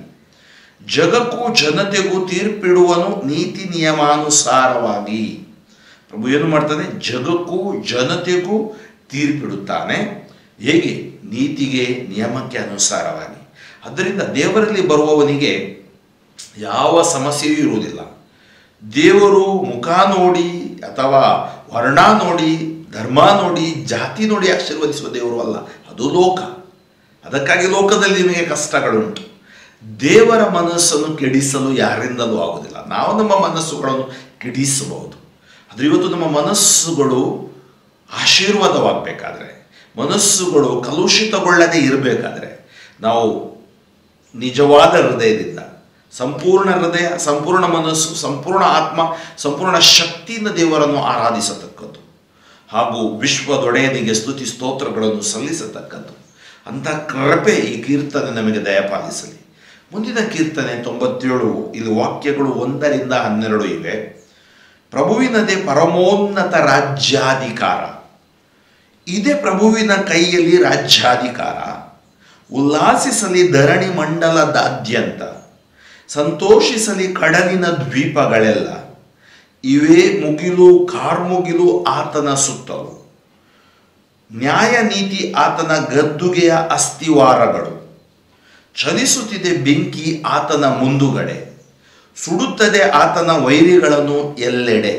ಜಗಕ್ಕೂ ಜನತೆಗೂ ತೀರ್ಪಿಡುವನು ನೀತಿ ನಿಯಮಾನುಸಾರವಾಗಿ ಪ್ರಭು ಏನು ಮಾಡ್ತಾನೆ ಜಗಕ್ಕೂ ಜನತೆಗೂ ತೀರ್ಪಿಡುತ್ತಾನೆ ಹೇಗೆ ನೀತಿಗೆ ನಿಯಮಕ್ಕೆ ಅನುಸಾರವಾಗಿ ಅದರಿಂದ ದೇವರಲ್ಲಿ ಬರುವವನಿಗೆ ಯಾವ ಸಮಸ್ಯೆಯೂ ಇರುವುದಿಲ್ಲ ದೇವರು ಮುಖ ನೋಡಿ ಅಥವಾ ವರ್ಣ ನೋಡಿ ಧರ್ಮ ನೋಡಿ ಜಾತಿ ನೋಡಿ ಆಶೀರ್ವದಿಸುವ ದೇವರು ಅಲ್ಲ ಅದು ಲೋಕ ಅದಕ್ಕಾಗಿ ಲೋಕದಲ್ಲಿ ನಿಮಗೆ ಕಷ್ಟಗಳುಂಟು ದೇವರ ಮನಸ್ಸನ್ನು ಕೆಡಿಸಲು ಯಾರಿಂದಲೂ ಆಗುವುದಿಲ್ಲ ನಾವು ನಮ್ಮ ಮನಸ್ಸುಗಳನ್ನು ಕೆಡಿಸಬಹುದು ಆದರೆ ಇವತ್ತು ನಮ್ಮ ಮನಸ್ಸುಗಳು ಆಶೀರ್ವಾದವಾಗಬೇಕಾದ್ರೆ ಮನಸ್ಸುಗಳು ಕಲುಷಿತಗೊಳ್ಳದೆ ಇರಬೇಕಾದ್ರೆ ನಾವು ನಿಜವಾದ ಹೃದಯದಿಂದ ಸಂಪೂರ್ಣ ಹೃದಯ ಸಂಪೂರ್ಣ ಮನಸ್ಸು ಸಂಪೂರ್ಣ ಆತ್ಮ ಸಂಪೂರ್ಣ ಶಕ್ತಿಯಿಂದ ದೇವರನ್ನು ಆರಾಧಿಸತಕ್ಕದ್ದು ಹಾಗೂ ವಿಶ್ವದೊಡೆಯನಿಗೆ ಸ್ತುತಿ ಸ್ತೋತ್ರಗಳನ್ನು ಸಲ್ಲಿಸತಕ್ಕದ್ದು ಅಂಥ ಕೃಪೆ ಈ ಕೀರ್ತನೆ ನಮಗೆ ದಯಪಾಲಿಸಲಿ ಮುಂದಿನ ಕೀರ್ತನೆ ತೊಂಬತ್ತೇಳು ಇಲ್ಲಿ ವಾಕ್ಯಗಳು ಒಂದರಿಂದ ಹನ್ನೆರಡು ಇವೆ ಪ್ರಭುವಿನದೇ ಪರಮೋನ್ನತ ರಾಜ್ಯಾಧಿಕಾರ ಇದೇ ಪ್ರಭುವಿನ ಕೈಯಲ್ಲಿ ರಾಜ್ಯಾಧಿಕಾರ ಉಲ್ಲಾಸಿಸಲಿ ಧರಣಿ ಮಂಡಲದಾದ್ಯಂತ ಸಂತೋಷಿಸಲಿ ಕಡಲಿನ ದ್ವೀಪಗಳೆಲ್ಲ ಇವೇ ಮುಗಿಲು ಕಾರ್ಮುಗಿಲು ಆತನ ಸುತ್ತಲು ನ್ಯಾಯ ನೀತಿ ಆತನ ಗದ್ದುಗೆಯ ಅಸ್ಥಿವಾರಗಳು ಚಲಿಸುತ್ತಿದೆ ಬೆಂಕಿ ಆತನ ಮುಂದುಗಡೆ ಸುಡುತ್ತದೆ ಆತನ ವೈರಿಗಳನ್ನು ಎಲ್ಲೆಡೆ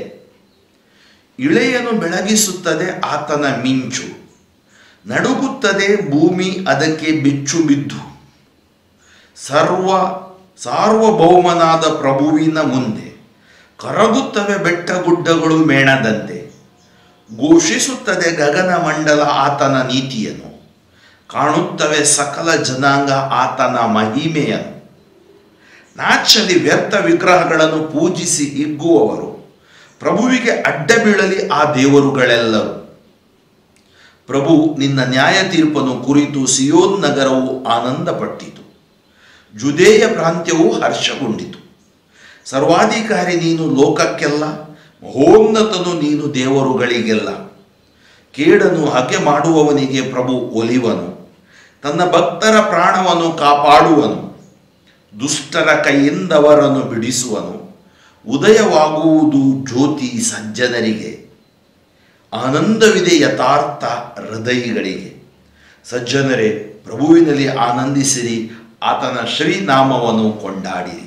ಇಳೆಯನ್ನು ಬೆಳಗಿಸುತ್ತದೆ ಆತನ ಮಿಂಚು ನಡುಗುತ್ತದೆ ಭೂಮಿ ಅದಕ್ಕೆ ಬಿಚ್ಚು ಬಿದ್ದು ಸರ್ವ ಸಾರ್ವಭೌಮನಾದ ಪ್ರಭುವಿನ ಮುಂದೆ ಕರಗುತ್ತವೆ ಬೆಟ್ಟ ಗುಡ್ಡಗಳು ಮೇಣದಂತೆ ಘೋಷಿಸುತ್ತದೆ ಗಗನ ಮಂಡಲ ಆತನ ನೀತಿಯನ್ನು ಕಾಣುತ್ತವೆ ಸಕಲ ಜನಾಂಗ ಆತನ ಮಹಿಮೆಯನ್ನು ನಾಚಲಿ ವ್ಯರ್ಥ ವಿಗ್ರಹಗಳನ್ನು ಪೂಜಿಸಿ ಹಿಗ್ಗುವವರು ಪ್ರಭುವಿಗೆ ಅಡ್ಡ ಬೀಳಲಿ ಆ ದೇವರುಗಳೆಲ್ಲರೂ ಪ್ರಭು ನಿನ್ನ ನ್ಯಾಯ ತೀರ್ಪನ್ನು ಕುರಿತು ಸಿಯೋನ್ ನಗರವು ಆನಂದಪಟ್ಟಿತು ಜುದೇಯ ಪ್ರಾಂತ್ಯವು ಹರ್ಷಗೊಂಡಿತು ಸರ್ವಾಧಿಕಾರಿ ನೀನು ಲೋಕಕ್ಕೆಲ್ಲ ಮಹೋನ್ನತನು ನೀನು ದೇವರುಗಳಿಗೆಲ್ಲ ಕೇಡನ್ನು ಹಗೆ ಮಾಡುವವನಿಗೆ ಪ್ರಭು ಒಲಿವನು ತನ್ನ ಭಕ್ತರ ಪ್ರಾಣವನ್ನು ಕಾಪಾಡುವನು ದುಷ್ಟರ ಕೈಯಿಂದವರನ್ನು ಬಿಡಿಸುವನು ಉದಯವಾಗುವುದು ಜ್ಯೋತಿ ಸಜ್ಜನರಿಗೆ ಆನಂದವಿದೆ ಯಥಾರ್ಥ ಹೃದಯಗಳಿಗೆ ಸಜ್ಜನರೇ ಪ್ರಭುವಿನಲ್ಲಿ ಆನಂದಿಸಿರಿ ಆತನ ಶ್ರೀನಾಮವನ್ನು ಕೊಂಡಾಡಿರಿ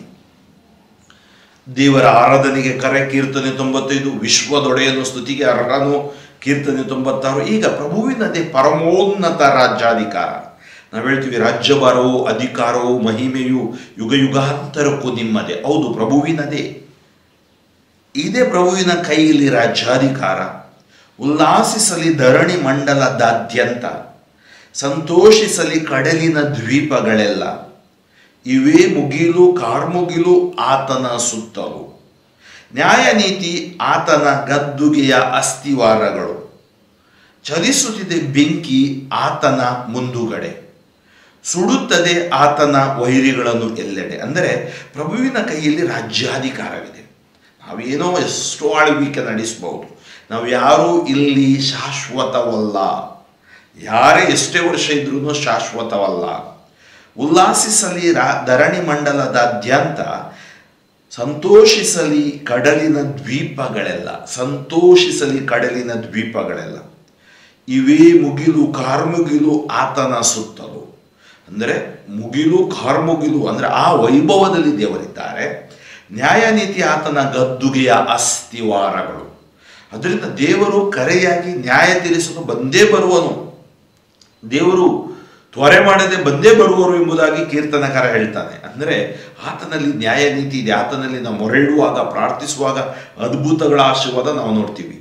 ದೇವರ ಆರಾಧನೆಗೆ ಕರೆ ಕೀರ್ತನೆ ತೊಂಬತ್ತೈದು ವಿಶ್ವದೊಡೆಯನು ಸ್ತುತಿಗೆ ಅರ್ಹನು ಕೀರ್ತನೆ ತೊಂಬತ್ತಾರು ಈಗ ಪ್ರಭುವಿನದೇ ಪರಮೋನ್ನತ ರಾಜ್ಯಾಧಿಕಾರ ನಾವು ಹೇಳ್ತೀವಿ ರಾಜ್ಯಭಾರವು ಅಧಿಕಾರವು ಮಹಿಮೆಯು ಯುಗ ಯುಗಾಂತರಕ್ಕೂ ನಿಮ್ಮದೇ ಹೌದು ಪ್ರಭುವಿನದೇ ಇದೇ ಪ್ರಭುವಿನ ಕೈಯಲ್ಲಿ ರಾಜ್ಯಾಧಿಕಾರ ಉಲ್ಲಾಸಿಸಲಿ ಧರಣಿ ಮಂಡಲದಾದ್ಯಂತ ಸಂತೋಷಿಸಲಿ ಕಡಲಿನ ದ್ವೀಪಗಳೆಲ್ಲ ಇವೇ ಮುಗಿಲು ಕಾರ್ಮುಗಿಲು ಆತನ ಸುತ್ತಲು ನ್ಯಾಯ ನೀತಿ ಆತನ ಗದ್ದುಗೆಯ ಅಸ್ಥಿವಾರಗಳು ಚಲಿಸುತ್ತಿದೆ ಬೆಂಕಿ ಆತನ ಮುಂದುಗಡೆ ಸುಡುತ್ತದೆ ಆತನ ವೈರಿಗಳನ್ನು ಎಲ್ಲೆಡೆ ಅಂದರೆ ಪ್ರಭುವಿನ ಕೈಯಲ್ಲಿ ರಾಜ್ಯಾಧಿಕಾರವಿದೆ ನಾವೇನೋ ಎಷ್ಟೋ ಆಳ್ವಿಕೆ ನಡೆಸಬಹುದು ನಾವು ಯಾರೂ ಇಲ್ಲಿ ಶಾಶ್ವತವಲ್ಲ ಯಾರೇ ಎಷ್ಟೇ ವರ್ಷ ಇದ್ರೂ ಶಾಶ್ವತವಲ್ಲ ಉಲ್ಲಾಸಿಸಲಿ ರಾ ಧರಣಿ ಮಂಡಲದಾದ್ಯಂತ ಸಂತೋಷಿಸಲಿ ಕಡಲಿನ ದ್ವೀಪಗಳೆಲ್ಲ ಸಂತೋಷಿಸಲಿ ಕಡಲಿನ ದ್ವೀಪಗಳೆಲ್ಲ ಇವೇ ಮುಗಿಲು ಕಾರ್ಮುಗಿಲು ಆತನ ಸುತ್ತಲು ಅಂದರೆ ಮುಗಿಲು ಕಾರ್ಮುಗಿಲು ಅಂದರೆ ಆ ವೈಭವದಲ್ಲಿ ದೇವರಿದ್ದಾರೆ ನ್ಯಾಯ ನೀತಿ ಆತನ ಗದ್ದುಗೆಯ ಅಸ್ಥಿವಾರಗಳು ಅದರಿಂದ ದೇವರು ಕರೆಯಾಗಿ ನ್ಯಾಯ ತೀರಿಸಲು ಬಂದೇ ಬರುವನು ದೇವರು ತ್ವರೆ ಮಾಡದೆ ಬಂದೇ ಬರುವರು ಎಂಬುದಾಗಿ ಕೀರ್ತನಕಾರ ಹೇಳ್ತಾನೆ ಅಂದರೆ ಆತನಲ್ಲಿ ನ್ಯಾಯ ನೀತಿ ಇದೆ ಆತನಲ್ಲಿ ನಾವು ಮೊರೆ ಇಡುವಾಗ ಪ್ರಾರ್ಥಿಸುವಾಗ ಅದ್ಭುತಗಳ ಆಶೀರ್ವಾದ ನಾವು ನೋಡ್ತೀವಿ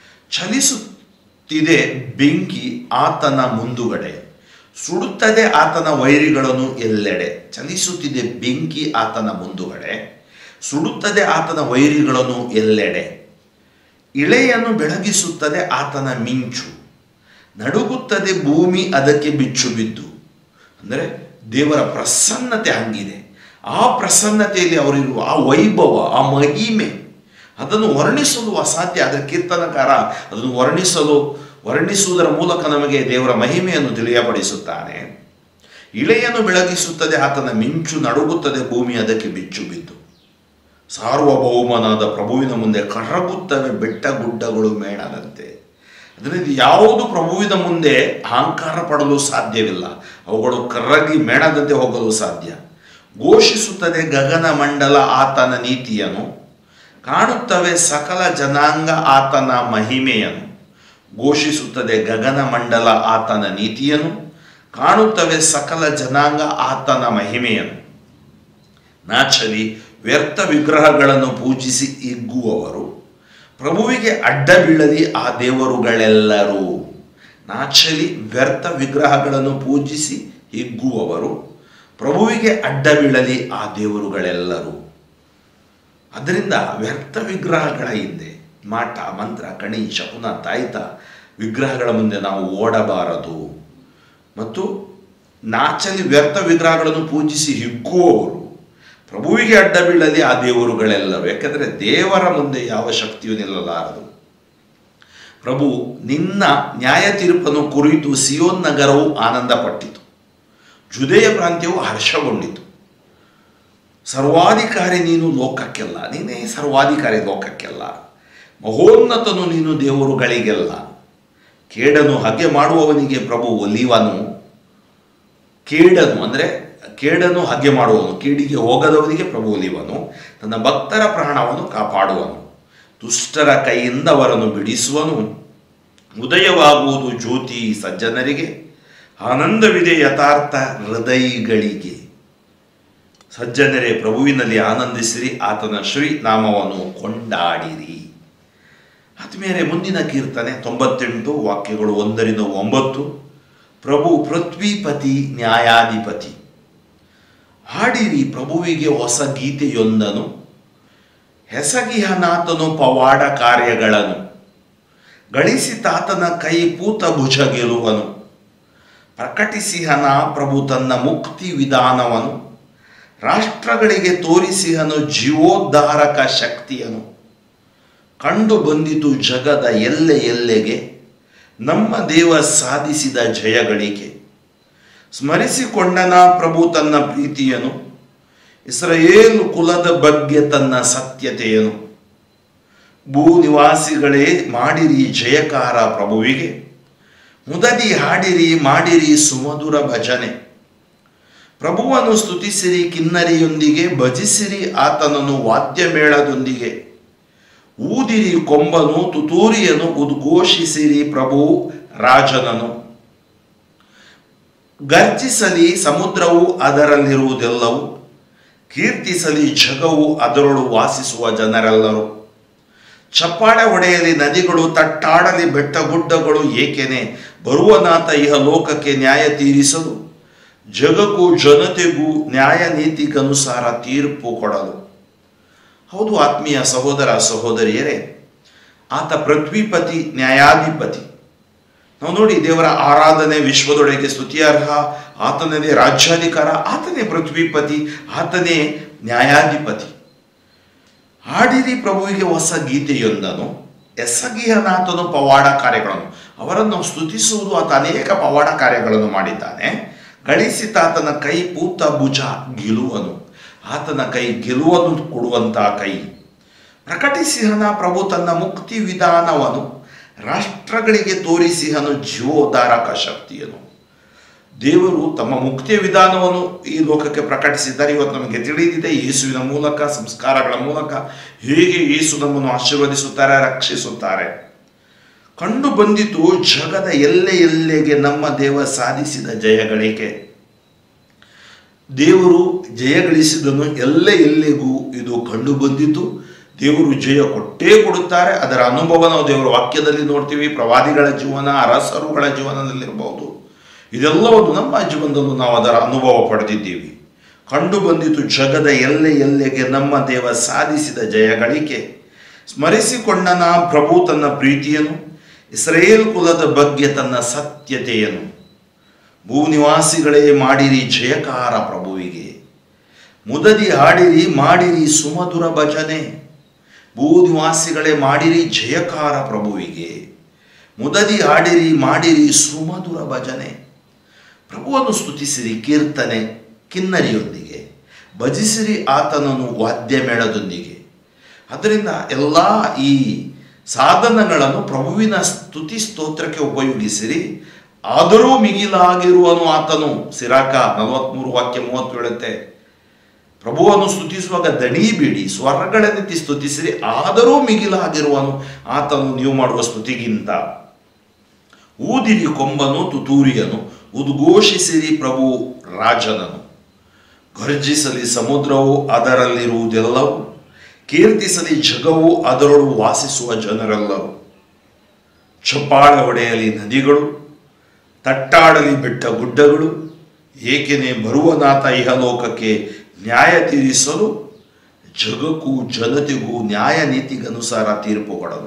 ಚಲಿಸುತ್ತಿದೆ ಬೆಂಕಿ ಆತನ ಮುಂದುಗಡೆ ಸುಡುತ್ತದೆ ಆತನ ವೈರಿಗಳನ್ನು ಎಲ್ಲೆಡೆ ಚಲಿಸುತ್ತಿದೆ ಬೆಂಕಿ ಆತನ ಮುಂದುಗಡೆ ಸುಡುತ್ತದೆ ಆತನ ವೈರಿಗಳನ್ನು ಎಲ್ಲೆಡೆ ಇಳೆಯನ್ನು ಬೆಳಗಿಸುತ್ತದೆ ಆತನ ಮಿಂಚು ನಡುಗುತ್ತದೆ ಭೂಮಿ ಅದಕ್ಕೆ ಬಿಚ್ಚು ಬಿದ್ದು ಅಂದರೆ ದೇವರ ಪ್ರಸನ್ನತೆ ಹಂಗಿದೆ ಆ ಪ್ರಸನ್ನತೆಯಲ್ಲಿ ಅವರಿರುವ ಆ ವೈಭವ ಆ ಮಹಿಮೆ ಅದನ್ನು ವರ್ಣಿಸಲು ಅಸಾಧ್ಯ ಅದರ ಕೀರ್ತನಕಾರ ಅದನ್ನು ವರ್ಣಿಸಲು ವರ್ಣಿಸುವುದರ ಮೂಲಕ ನಮಗೆ ದೇವರ ಮಹಿಮೆಯನ್ನು ತಿಳಿಯಪಡಿಸುತ್ತಾನೆ ಇಳೆಯನ್ನು ಬೆಳಗಿಸುತ್ತದೆ ಆತನ ಮಿಂಚು ನಡುಗುತ್ತದೆ ಭೂಮಿ ಅದಕ್ಕೆ ಬಿಚ್ಚು ಬಿದ್ದು ಸಾರ್ವಭೌಮನಾದ ಪ್ರಭುವಿನ ಮುಂದೆ ಕರಗುತ್ತವೆ ಬೆಟ್ಟ ಗುಡ್ಡಗಳು ಮೇಣದಂತೆ ಅದರಿಂದ ಯಾವುದು ಪ್ರಭುವಿನ ಮುಂದೆ ಅಹಂಕಾರ ಪಡಲು ಸಾಧ್ಯವಿಲ್ಲ ಅವುಗಳು ಕರ್ರಗಿ ಮೇಣದಂತೆ ಹೋಗಲು ಸಾಧ್ಯ ಘೋಷಿಸುತ್ತದೆ ಗಗನ ಮಂಡಲ ಆತನ ನೀತಿಯನ್ನು ಕಾಣುತ್ತವೆ ಸಕಲ ಜನಾಂಗ ಆತನ ಮಹಿಮೆಯನ್ನು ಘೋಷಿಸುತ್ತದೆ ಗಗನ ಮಂಡಲ ಆತನ ನೀತಿಯನ್ನು ಕಾಣುತ್ತವೆ ಸಕಲ ಜನಾಂಗ ಆತನ ಮಹಿಮೆಯನ್ನು ನಾಚಲಿ ವ್ಯರ್ಥ ವಿಗ್ರಹಗಳನ್ನು ಪೂಜಿಸಿ ಹಿಗ್ಗುವವರು ಪ್ರಭುವಿಗೆ ಅಡ್ಡ ಬೀಳಲಿ ಆ ದೇವರುಗಳೆಲ್ಲರೂ ನಾಚಲಿ ವ್ಯರ್ಥ ವಿಗ್ರಹಗಳನ್ನು ಪೂಜಿಸಿ ಹಿಗ್ಗುವವರು ಪ್ರಭುವಿಗೆ ಅಡ್ಡ ಬೀಳಲಿ ಆ ದೇವರುಗಳೆಲ್ಲರೂ ಅದರಿಂದ ವ್ಯರ್ಥ ವಿಗ್ರಹಗಳ ಹಿಂದೆ ಮಾಟ ಮಂತ್ರ ಕಣಿ ಶಕುನ ತಾಯ್ತ ವಿಗ್ರಹಗಳ ಮುಂದೆ ನಾವು ಓಡಬಾರದು ಮತ್ತು ನಾಚಲಿ ವ್ಯರ್ಥ ವಿಗ್ರಹಗಳನ್ನು ಪೂಜಿಸಿ ಹಿಗ್ಗುವವರು ಪ್ರಭುವಿಗೆ ಅಡ್ಡ ಬೀಳಲಿ ಆ ದೇವರುಗಳೆಲ್ಲರೂ ಯಾಕಂದರೆ ದೇವರ ಮುಂದೆ ಯಾವ ಶಕ್ತಿಯೂ ನಿಲ್ಲಲಾರದು ಪ್ರಭು ನಿನ್ನ ನ್ಯಾಯ ತೀರ್ಪನ್ನು ಕುರಿತು ಸಿಯೋನ್ ನಗರವು ಆನಂದಪಟ್ಟಿತು ಜುದೆಯ ಪ್ರಾಂತ್ಯವು ಹರ್ಷಗೊಂಡಿತು ಸರ್ವಾಧಿಕಾರಿ ನೀನು ಲೋಕಕ್ಕೆಲ್ಲ ನೀನೇ ಸರ್ವಾಧಿಕಾರಿ ಲೋಕಕ್ಕೆಲ್ಲ ಮಹೋನ್ನತನು ನೀನು ದೇವರುಗಳಿಗೆಲ್ಲ ಕೇಡನು ಹಗೆ ಮಾಡುವವನಿಗೆ ಪ್ರಭು ಒಲಿವನು ಕೇಡನು ಅಂದರೆ ಕೇಡನ್ನು ಹಗೆ ಮಾಡುವನು ಕೇಡಿಗೆ ಹೋಗದವನಿಗೆ ಪ್ರಭು ಒಲಿವನು ತನ್ನ ಭಕ್ತರ ಪ್ರಾಣವನ್ನು ಕಾಪಾಡುವನು ದುಷ್ಟರ ಕೈಯಿಂದ ಅವರನ್ನು ಬಿಡಿಸುವನು ಉದಯವಾಗುವುದು ಜ್ಯೋತಿ ಸಜ್ಜನರಿಗೆ ಆನಂದವಿದೆ ಯಥಾರ್ಥ ಹೃದಯಗಳಿಗೆ ಸಜ್ಜನರೇ ಪ್ರಭುವಿನಲ್ಲಿ ಆನಂದಿಸಿರಿ ಆತನ ಶ್ರೀ ನಾಮವನ್ನು ಕೊಂಡಾಡಿರಿ ಆದ್ಮೇಲೆ ಮುಂದಿನ ಕೀರ್ತನೆ ತೊಂಬತ್ತೆಂಟು ವಾಕ್ಯಗಳು ಒಂದರಿಂದ ಒಂಬತ್ತು ಪ್ರಭು ಪೃಥ್ವಿಪತಿ ನ್ಯಾಯಾಧಿಪತಿ ಹಾಡಿರಿ ಪ್ರಭುವಿಗೆ ಹೊಸ ಗೀತೆಯೊಂದನು ಹೆಸಗಿಹನಾಥನು ಪವಾಡ ಕಾರ್ಯಗಳನ್ನು ಗಳಿಸಿ ತಾತನ ಕೈ ಪೂತ ಭುಜ ಗೆಲುವನು ಪ್ರಕಟಿಸಿಹನ ಪ್ರಭು ತನ್ನ ಮುಕ್ತಿ ವಿಧಾನವನು ರಾಷ್ಟ್ರಗಳಿಗೆ ತೋರಿಸಿಹನು ಜೀವೋದ್ಧಾರಕ ಶಕ್ತಿಯನು ಕಂಡು ಬಂದಿತು ಜಗದ ಎಲ್ಲೆ ಎಲ್ಲೆಗೆ ನಮ್ಮ ದೇವ ಸಾಧಿಸಿದ ಜಯಗಳಿಗೆ ಸ್ಮರಿಸಿಕೊಂಡನ ಪ್ರಭು ತನ್ನ ಪ್ರೀತಿಯನು ಇಸ್ರಾಯೇಲು ಕುಲದ ಬಗ್ಗೆ ತನ್ನ ಸತ್ಯತೆಯನು ಭೂ ನಿವಾಸಿಗಳೇ ಮಾಡಿರಿ ಜಯಕಾರ ಪ್ರಭುವಿಗೆ ಮುದದಿ ಹಾಡಿರಿ ಮಾಡಿರಿ ಸುಮಧುರ ಭಜನೆ ಪ್ರಭುವನ್ನು ಸ್ತುತಿಸಿರಿ ಕಿನ್ನರಿಯೊಂದಿಗೆ ಭಜಿಸಿರಿ ಆತನನ್ನು ವಾದ್ಯಮೇಳದೊಂದಿಗೆ ಊದಿರಿ ಕೊಂಬನು ತುತೂರಿಯನು ಉದ್ಘೋಷಿಸಿರಿ ಪ್ರಭು ರಾಜನನು ಗರ್ಜಿಸಲಿ ಸಮುದ್ರವು ಅದರಲ್ಲಿರುವುದೆಲ್ಲವೂ ಕೀರ್ತಿಸಲಿ ಜಗವು ಅದರೊಳು ವಾಸಿಸುವ ಜನರೆಲ್ಲರೂ ಚಪ್ಪಾಳೆ ಹೊಡೆಯಲಿ ನದಿಗಳು ತಟ್ಟಾಡಲಿ ಬೆಟ್ಟಗುಡ್ಡಗಳು ಏಕೆನೆ ಬರುವನಾಥ ಇಹ ಲೋಕಕ್ಕೆ ನ್ಯಾಯ ತೀರಿಸಲು ಜಗಕ್ಕೂ ಜನತೆಗೂ ನ್ಯಾಯ ನೀತಿಗನುಸಾರ ತೀರ್ಪು ಕೊಡಲು ಹೌದು ಆತ್ಮೀಯ ಸಹೋದರ ಸಹೋದರಿಯರೇ ಆತ ಪೃಥ್ವಿಪತಿ ನ್ಯಾಯಾಧಿಪತಿ ನಾವು ನೋಡಿ ದೇವರ ಆರಾಧನೆ ವಿಶ್ವದೊಳಗೆ ಸ್ತುತಿಯಾರ್ಹ ಆತನದೇ ರಾಜ್ಯಾಧಿಕಾರ ಆತನೇ ಪೃಥ್ವಿಪತಿ ಆತನೇ ನ್ಯಾಯಾಧಿಪತಿ ಹಾಡಿರಿ ಪ್ರಭುವಿಗೆ ಹೊಸ ಗೀತೆಯೊಂದನು ಎಸಗಿಯನಾಥನು ಪವಾಡ ಕಾರ್ಯಗಳನ್ನು ಅವರನ್ನು ಸ್ತುತಿಸುವುದು ಆತ ಅನೇಕ ಪವಾಡ ಕಾರ್ಯಗಳನ್ನು ಮಾಡಿದ್ದಾನೆ ಗಳಿಸಿತ ಆತನ ಕೈ ಪೂತ ಭುಜ ಗೆಲುವನು ಆತನ ಕೈ ಗೆಲುವನ್ನು ಕೊಡುವಂಥ ಕೈ ಪ್ರಕಟಿಸಿಹನ ಪ್ರಭು ತನ್ನ ಮುಕ್ತಿ ವಿಧಾನವನ್ನು ರಾಷ್ಟ್ರಗಳಿಗೆ ತೋರಿಸಿಹನು ಜೀವೋದ್ಧಾರಕ ಶಕ್ತಿಯನು ದೇವರು ತಮ್ಮ ಮುಕ್ತಿಯ ವಿಧಾನವನ್ನು ಈ ಲೋಕಕ್ಕೆ ಪ್ರಕಟಿಸಿದ್ದಾರೆ ಇವತ್ತು ನಮಗೆ ತಿಳಿದಿದೆ ಯೇಸುವಿನ ಮೂಲಕ ಸಂಸ್ಕಾರಗಳ ಮೂಲಕ ಹೇಗೆ ಯೇಸು ನಮ್ಮನ್ನು ಆಶೀರ್ವದಿಸುತ್ತಾರೆ ರಕ್ಷಿಸುತ್ತಾರೆ ಕಂಡು ಬಂದಿತು ಜಗದ ಎಲ್ಲೆ ಎಲ್ಲೆಗೆ ನಮ್ಮ ದೇವ ಸಾಧಿಸಿದ ಜಯಗಳಿಕೆ ದೇವರು ಜಯಗಳಿಸಿದನು ಎಲ್ಲ ಎಲ್ಲೆಗೂ ಇದು ಕಂಡು ಬಂದಿತು ದೇವರು ಜಯ ಕೊಟ್ಟೇ ಕೊಡುತ್ತಾರೆ ಅದರ ಅನುಭವ ನಾವು ದೇವರ ವಾಕ್ಯದಲ್ಲಿ ನೋಡ್ತೀವಿ ಪ್ರವಾದಿಗಳ ಜೀವನ ಅರಸರುಗಳ ಜೀವನದಲ್ಲಿರಬಹುದು ಇದೆಲ್ಲವನ್ನು ನಮ್ಮ ಜೀವನದಲ್ಲೂ ನಾವು ಅದರ ಅನುಭವ ಪಡೆದಿದ್ದೀವಿ ಕಂಡು ಬಂದಿತು ಜಗದ ಎಲ್ಲೆ ಎಲ್ಲೆಗೆ ನಮ್ಮ ದೇವ ಸಾಧಿಸಿದ ಜಯಗಳಿಕೆ ಸ್ಮರಿಸಿಕೊಂಡನ ಪ್ರಭು ತನ್ನ ಪ್ರೀತಿಯನ್ನು ಇಸ್ರೇಲ್ ಕುಲದ ಬಗ್ಗೆ ತನ್ನ ಸತ್ಯತೆಯನ್ನು ಭೂನಿವಾಸಿಗಳೇ ಮಾಡಿರಿ ಜಯಕಾರ ಪ್ರಭುವಿಗೆ ಮುದದಿ ಹಾಡಿರಿ ಮಾಡಿರಿ ಸುಮಧುರ ಭಜನೆ ಭೂನಿವಾಸಿಗಳೇ ಮಾಡಿರಿ ಜಯಕಾರ ಪ್ರಭುವಿಗೆ ಮುದದಿ ಹಾಡಿರಿ ಮಾಡಿರಿ ಸುಮಧುರ ಭಜನೆ ಪ್ರಭುವನ್ನು ಸ್ತುತಿಸಿರಿ ಕೀರ್ತನೆ ಕಿನ್ನರಿಯೊಂದಿಗೆ ಭಜಿಸಿರಿ ಆತನನ್ನು ವಾದ್ಯ ಮೇಳದೊಂದಿಗೆ ಅದರಿಂದ ಎಲ್ಲ ಈ ಸಾಧನಗಳನ್ನು ಪ್ರಭುವಿನ ಸ್ತುತಿ ಸ್ತೋತ್ರಕ್ಕೆ ಉಪಯೋಗಿಸಿರಿ ಆದರೂ ಮಿಗಿಲಾಗಿರುವನು ಆತನು ಸಿರಾಕ ನಲವತ್ಮೂರು ವಾಕ್ಯ ಮೂವತ್ತು ಹೇಳುತ್ತೆ ಪ್ರಭುವನ್ನು ಸ್ತುತಿಸುವಾಗ ದಣಿಬೇಡಿ ಸ್ವರಗಳನ್ನೆತ್ತಿ ಸ್ತುತಿಸಿರಿ ಆದರೂ ಮಿಗಿಲಾಗಿರುವನು ಆತನು ನೀವು ಮಾಡುವ ಸ್ತುತಿಗಿಂತ ಊದಿರಿ ಕೊಂಬನು ತುತೂರಿಯನು ಉದ್ಘೋಷಿಸಿರಿ ಪ್ರಭು ರಾಜನನು ಗರ್ಜಿಸಲಿ ಸಮುದ್ರವು ಅದರಲ್ಲಿರುವುದೆಲ್ಲವೂ ಕೀರ್ತಿಸಲಿ ಜಗವು ಅದರೊಳು ವಾಸಿಸುವ ಜನರೆಲ್ಲರೂ ಚಪ್ಪಾಳೆ ಹೊಡೆಯಲಿ ನದಿಗಳು ತಟ್ಟಾಡಲಿ ಬೆಟ್ಟ ಗುಡ್ಡಗಳು ಏಕೆನೆ ಬರುವನಾಥ ಇಹಲೋಕಕ್ಕೆ ನ್ಯಾಯ ತೀರಿಸಲು ಜಗಕ್ಕೂ ಜನತೆಗೂ ನ್ಯಾಯ ನೀತಿಗನುಸಾರ ತೀರ್ಪು ಕೊಡಲು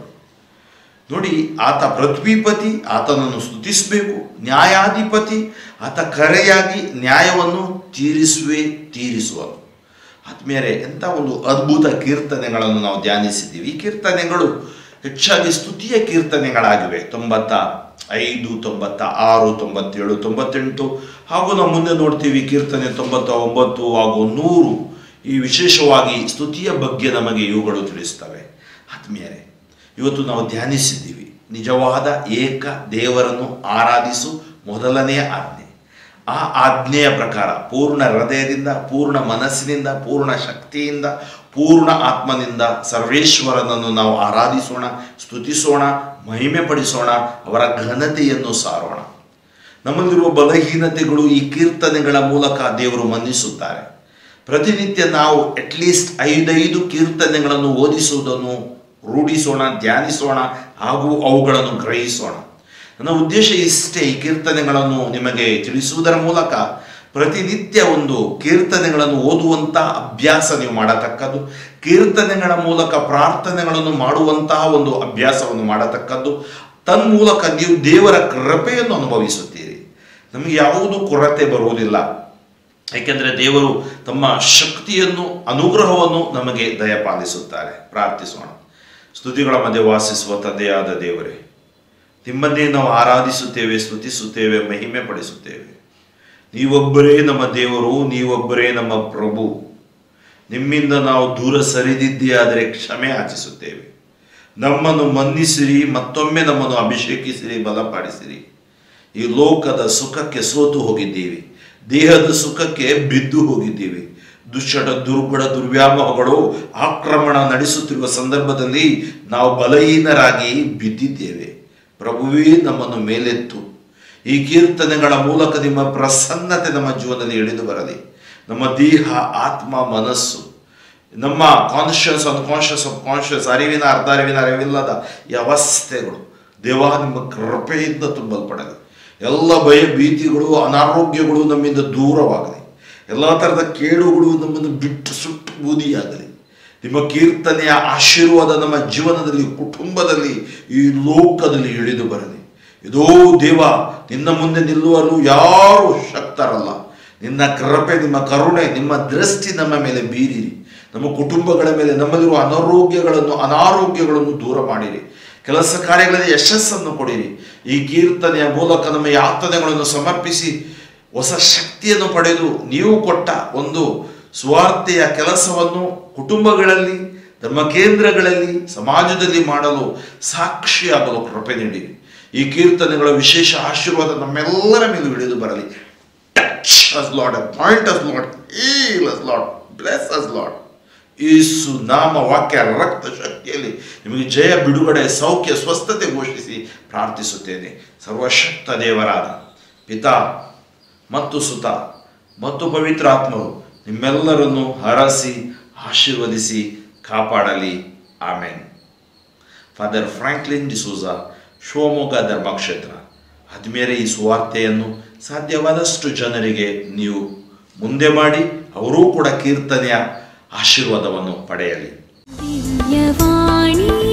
ನೋಡಿ ಆತ ಪೃಥ್ವಿಪತಿ ಆತನನ್ನು ಸ್ತುತಿಸಬೇಕು ನ್ಯಾಯಾಧಿಪತಿ ಆತ ಕರೆಯಾಗಿ ನ್ಯಾಯವನ್ನು ತೀರಿಸುವೆ ತೀರಿಸುವನು ಆತ್ಮೀಯರೇ ಎಂಥ ಒಂದು ಅದ್ಭುತ ಕೀರ್ತನೆಗಳನ್ನು ನಾವು ಧ್ಯಾನಿಸಿದ್ದೀವಿ ಈ ಕೀರ್ತನೆಗಳು ಹೆಚ್ಚಾಗಿ ಸ್ತುತಿಯ ಕೀರ್ತನೆಗಳಾಗಿವೆ ತೊಂಬತ್ತ ಐದು ತೊಂಬತ್ತ ಆರು ತೊಂಬತ್ತೇಳು ತೊಂಬತ್ತೆಂಟು ಹಾಗೂ ನಾವು ಮುಂದೆ ನೋಡ್ತೀವಿ ಕೀರ್ತನೆ ತೊಂಬತ್ತ ಒಂಬತ್ತು ಹಾಗೂ ನೂರು ಈ ವಿಶೇಷವಾಗಿ ಸ್ತುತಿಯ ಬಗ್ಗೆ ನಮಗೆ ಇವುಗಳು ತಿಳಿಸ್ತವೆ ಆತ್ಮೀಯರೇ ಇವತ್ತು ನಾವು ಧ್ಯಾನಿಸಿದ್ದೀವಿ ನಿಜವಾದ ಏಕ ದೇವರನ್ನು ಆರಾಧಿಸು ಮೊದಲನೆಯ ಆಜ್ಞೆ ಆ ಆಜ್ಞೆಯ ಪ್ರಕಾರ ಪೂರ್ಣ ಹೃದಯದಿಂದ ಪೂರ್ಣ ಮನಸ್ಸಿನಿಂದ ಪೂರ್ಣ ಶಕ್ತಿಯಿಂದ ಪೂರ್ಣ ಆತ್ಮನಿಂದ ಸರ್ವೇಶ್ವರನನ್ನು ನಾವು ಆರಾಧಿಸೋಣ ಸ್ತುತಿಸೋಣ ಮಹಿಮೆ ಪಡಿಸೋಣ ಅವರ ಘನತೆಯನ್ನು ಸಾರೋಣ ನಮ್ಮಲ್ಲಿರುವ ಬಲಹೀನತೆಗಳು ಈ ಕೀರ್ತನೆಗಳ ಮೂಲಕ ದೇವರು ಮನ್ನಿಸುತ್ತಾರೆ ಪ್ರತಿನಿತ್ಯ ನಾವು ಅಟ್ಲೀಸ್ಟ್ ಐದೈದು ಕೀರ್ತನೆಗಳನ್ನು ಓದಿಸುವುದನ್ನು ರೂಢಿಸೋಣ ಧ್ಯಾನಿಸೋಣ ಹಾಗೂ ಅವುಗಳನ್ನು ಗ್ರಹಿಸೋಣ ನನ್ನ ಉದ್ದೇಶ ಇಷ್ಟೇ ಈ ಕೀರ್ತನೆಗಳನ್ನು ನಿಮಗೆ ತಿಳಿಸುವುದರ ಮೂಲಕ ಪ್ರತಿನಿತ್ಯ ಒಂದು ಕೀರ್ತನೆಗಳನ್ನು ಓದುವಂಥ ಅಭ್ಯಾಸ ನೀವು ಮಾಡತಕ್ಕದ್ದು ಕೀರ್ತನೆಗಳ ಮೂಲಕ ಪ್ರಾರ್ಥನೆಗಳನ್ನು ಮಾಡುವಂತಹ ಒಂದು ಅಭ್ಯಾಸವನ್ನು ಮಾಡತಕ್ಕದ್ದು ತನ್ಮೂಲಕ ನೀವು ದೇವರ ಕೃಪೆಯನ್ನು ಅನುಭವಿಸುತ್ತೀರಿ ನಮಗೆ ಯಾವುದು ಕೊರತೆ ಬರುವುದಿಲ್ಲ ಏಕೆಂದರೆ ದೇವರು ತಮ್ಮ ಶಕ್ತಿಯನ್ನು ಅನುಗ್ರಹವನ್ನು ನಮಗೆ ದಯಪಾಲಿಸುತ್ತಾರೆ ಪ್ರಾರ್ಥಿಸೋಣ ಸ್ತುತಿಗಳ ಮಧ್ಯೆ ವಾಸಿಸುವ ತಂದೆಯಾದ ದೇವರೇ ನಿಮ್ಮನ್ನೇ ನಾವು ಆರಾಧಿಸುತ್ತೇವೆ ಸ್ತುತಿಸುತ್ತೇವೆ ಮಹಿಮೆ ಪಡಿಸುತ್ತೇವೆ ನೀವೊಬ್ಬರೇ ನಮ್ಮ ದೇವರು ನೀವೊಬ್ಬರೇ ನಮ್ಮ ಪ್ರಭು ನಿಮ್ಮಿಂದ ನಾವು ದೂರ ಸರಿದಿದ್ದೇ ಆದರೆ ಕ್ಷಮೆ ಯಾಚಿಸುತ್ತೇವೆ ನಮ್ಮನ್ನು ಮನ್ನಿಸಿರಿ ಮತ್ತೊಮ್ಮೆ ನಮ್ಮನ್ನು ಅಭಿಷೇಕಿಸಿರಿ ಬಲಪಡಿಸಿರಿ ಈ ಲೋಕದ ಸುಖಕ್ಕೆ ಸೋತು ಹೋಗಿದ್ದೀವಿ ದೇಹದ ಸುಖಕ್ಕೆ ಬಿದ್ದು ಹೋಗಿದ್ದೀವಿ ದುಶ್ಚಟ ದುರ್ಗುಣ ದುರ್ವ್ಯಾಮೋಹಗಳು ಆಕ್ರಮಣ ನಡೆಸುತ್ತಿರುವ ಸಂದರ್ಭದಲ್ಲಿ ನಾವು ಬಲಹೀನರಾಗಿ ಬಿದ್ದಿದ್ದೇವೆ ಪ್ರಭುವೇ ನಮ್ಮನ್ನು ಮೇಲೆತ್ತು ಈ ಕೀರ್ತನೆಗಳ ಮೂಲಕ ನಿಮ್ಮ ಪ್ರಸನ್ನತೆ ನಮ್ಮ ಜೀವನದಲ್ಲಿ ಇಳಿದು ಬರಲಿ ನಮ್ಮ ದೇಹ ಆತ್ಮ ಮನಸ್ಸು ನಮ್ಮ ಕಾನ್ಷಿಯಸ್ ಅನ್ಕಾನ್ಷಿಯಸ್ ಸಬ್ ಕಾನ್ಷಿಯಸ್ ಅರಿವಿನ ಅರ್ಧ ಅರಿವಿನ ಅರಿವಿಲ್ಲದ ಈ ಅವಸ್ಥೆಗಳು ದೇವ ನಿಮ್ಮ ಕೃಪೆಯಿಂದ ತುಂಬಲ್ಪಡಲಿ ಎಲ್ಲ ಭಯ ಭೀತಿಗಳು ಅನಾರೋಗ್ಯಗಳು ನಮ್ಮಿಂದ ದೂರವಾಗಲಿ ಎಲ್ಲ ಥರದ ಕೇಡುಗಳು ನಮ್ಮನ್ನು ಬಿಟ್ಟು ಸುಟ್ಟು ಬೂದಿಯಾಗಲಿ ನಿಮ್ಮ ಕೀರ್ತನೆಯ ಆಶೀರ್ವಾದ ನಮ್ಮ ಜೀವನದಲ್ಲಿ ಕುಟುಂಬದಲ್ಲಿ ಈ ಲೋಕದಲ್ಲಿ ಇಳಿದು ಬರಲಿ ಇದೋ ದೇವ ನಿನ್ನ ಮುಂದೆ ನಿಲ್ಲುವಲು ಯಾರು ಶಕ್ತರಲ್ಲ ನಿನ್ನ ಕೃಪೆ ನಿಮ್ಮ ಕರುಣೆ ನಿಮ್ಮ ದೃಷ್ಟಿ ನಮ್ಮ ಮೇಲೆ ಬೀರಿರಿ ನಮ್ಮ ಕುಟುಂಬಗಳ ಮೇಲೆ ನಮ್ಮಲ್ಲಿರುವ ಅನಾರೋಗ್ಯಗಳನ್ನು ಅನಾರೋಗ್ಯಗಳನ್ನು ದೂರ ಮಾಡಿರಿ ಕೆಲಸ ಕಾರ್ಯಗಳಲ್ಲಿ ಯಶಸ್ಸನ್ನು ಕೊಡಿರಿ ಈ ಕೀರ್ತನೆಯ ಮೂಲಕ ನಮ್ಮ ಯಾತನೆಗಳನ್ನು ಸಮರ್ಪಿಸಿ ಹೊಸ ಶಕ್ತಿಯನ್ನು ಪಡೆದು ನೀವು ಕೊಟ್ಟ ಒಂದು ಸ್ವಾರ್ಥೆಯ ಕೆಲಸವನ್ನು ಕುಟುಂಬಗಳಲ್ಲಿ ಧರ್ಮ ಕೇಂದ್ರಗಳಲ್ಲಿ ಸಮಾಜದಲ್ಲಿ ಮಾಡಲು ಸಾಕ್ಷಿಯಾಗಲು ಕೃಪೆ ನೀಡಿ ಈ ಕೀರ್ತನೆಗಳ ವಿಶೇಷ ಆಶೀರ್ವಾದ ನಮ್ಮೆಲ್ಲರ ಮೇಲೂ ಇಳಿದು ಬರಲಿ touch us Lord point us Lord heal us Lord bless us Lord Yesu ನಾಮ ವಾಕ್ಯ ರಕ್ತ ಶಕ್ತಿಯಲ್ಲಿ ನಿಮಗೆ ಜಯ ಬಿಡುಗಡೆ ಸೌಖ್ಯ ಸ್ವಸ್ಥತೆ ಘೋಷಿಸಿ ಪ್ರಾರ್ಥಿಸುತ್ತೇನೆ ಸರ್ವಶಕ್ತ ದೇವರಾದ ಪಿತಾ ಮತ್ತು ಸುತ ಮತ್ತು ಪವಿತ್ರಾತ್ಮರು ನಿಮ್ಮೆಲ್ಲರನ್ನು ಹರಸಿ ಆಶೀರ್ವದಿಸಿ ಕಾಪಾಡಲಿ amen father Franklin D'Souza Shivamogga ಧರ್ಮಕ್ಷೇತ್ರ ಆದ್ಮೇಲೆ ಈ ಸುವಾರ್ತೆಯನ್ನು ಸಾಧ್ಯವಾದಷ್ಟು ಜನರಿಗೆ ನೀವು ಮುಂದೆ ಮಾಡಿ ಅವರೂ ಕೂಡ ಕೀರ್ತನೆಯ ಆಶೀರ್ವಾದವನ್ನು ಪಡೆಯಲಿ ದಿವ್ಯವಾಣಿ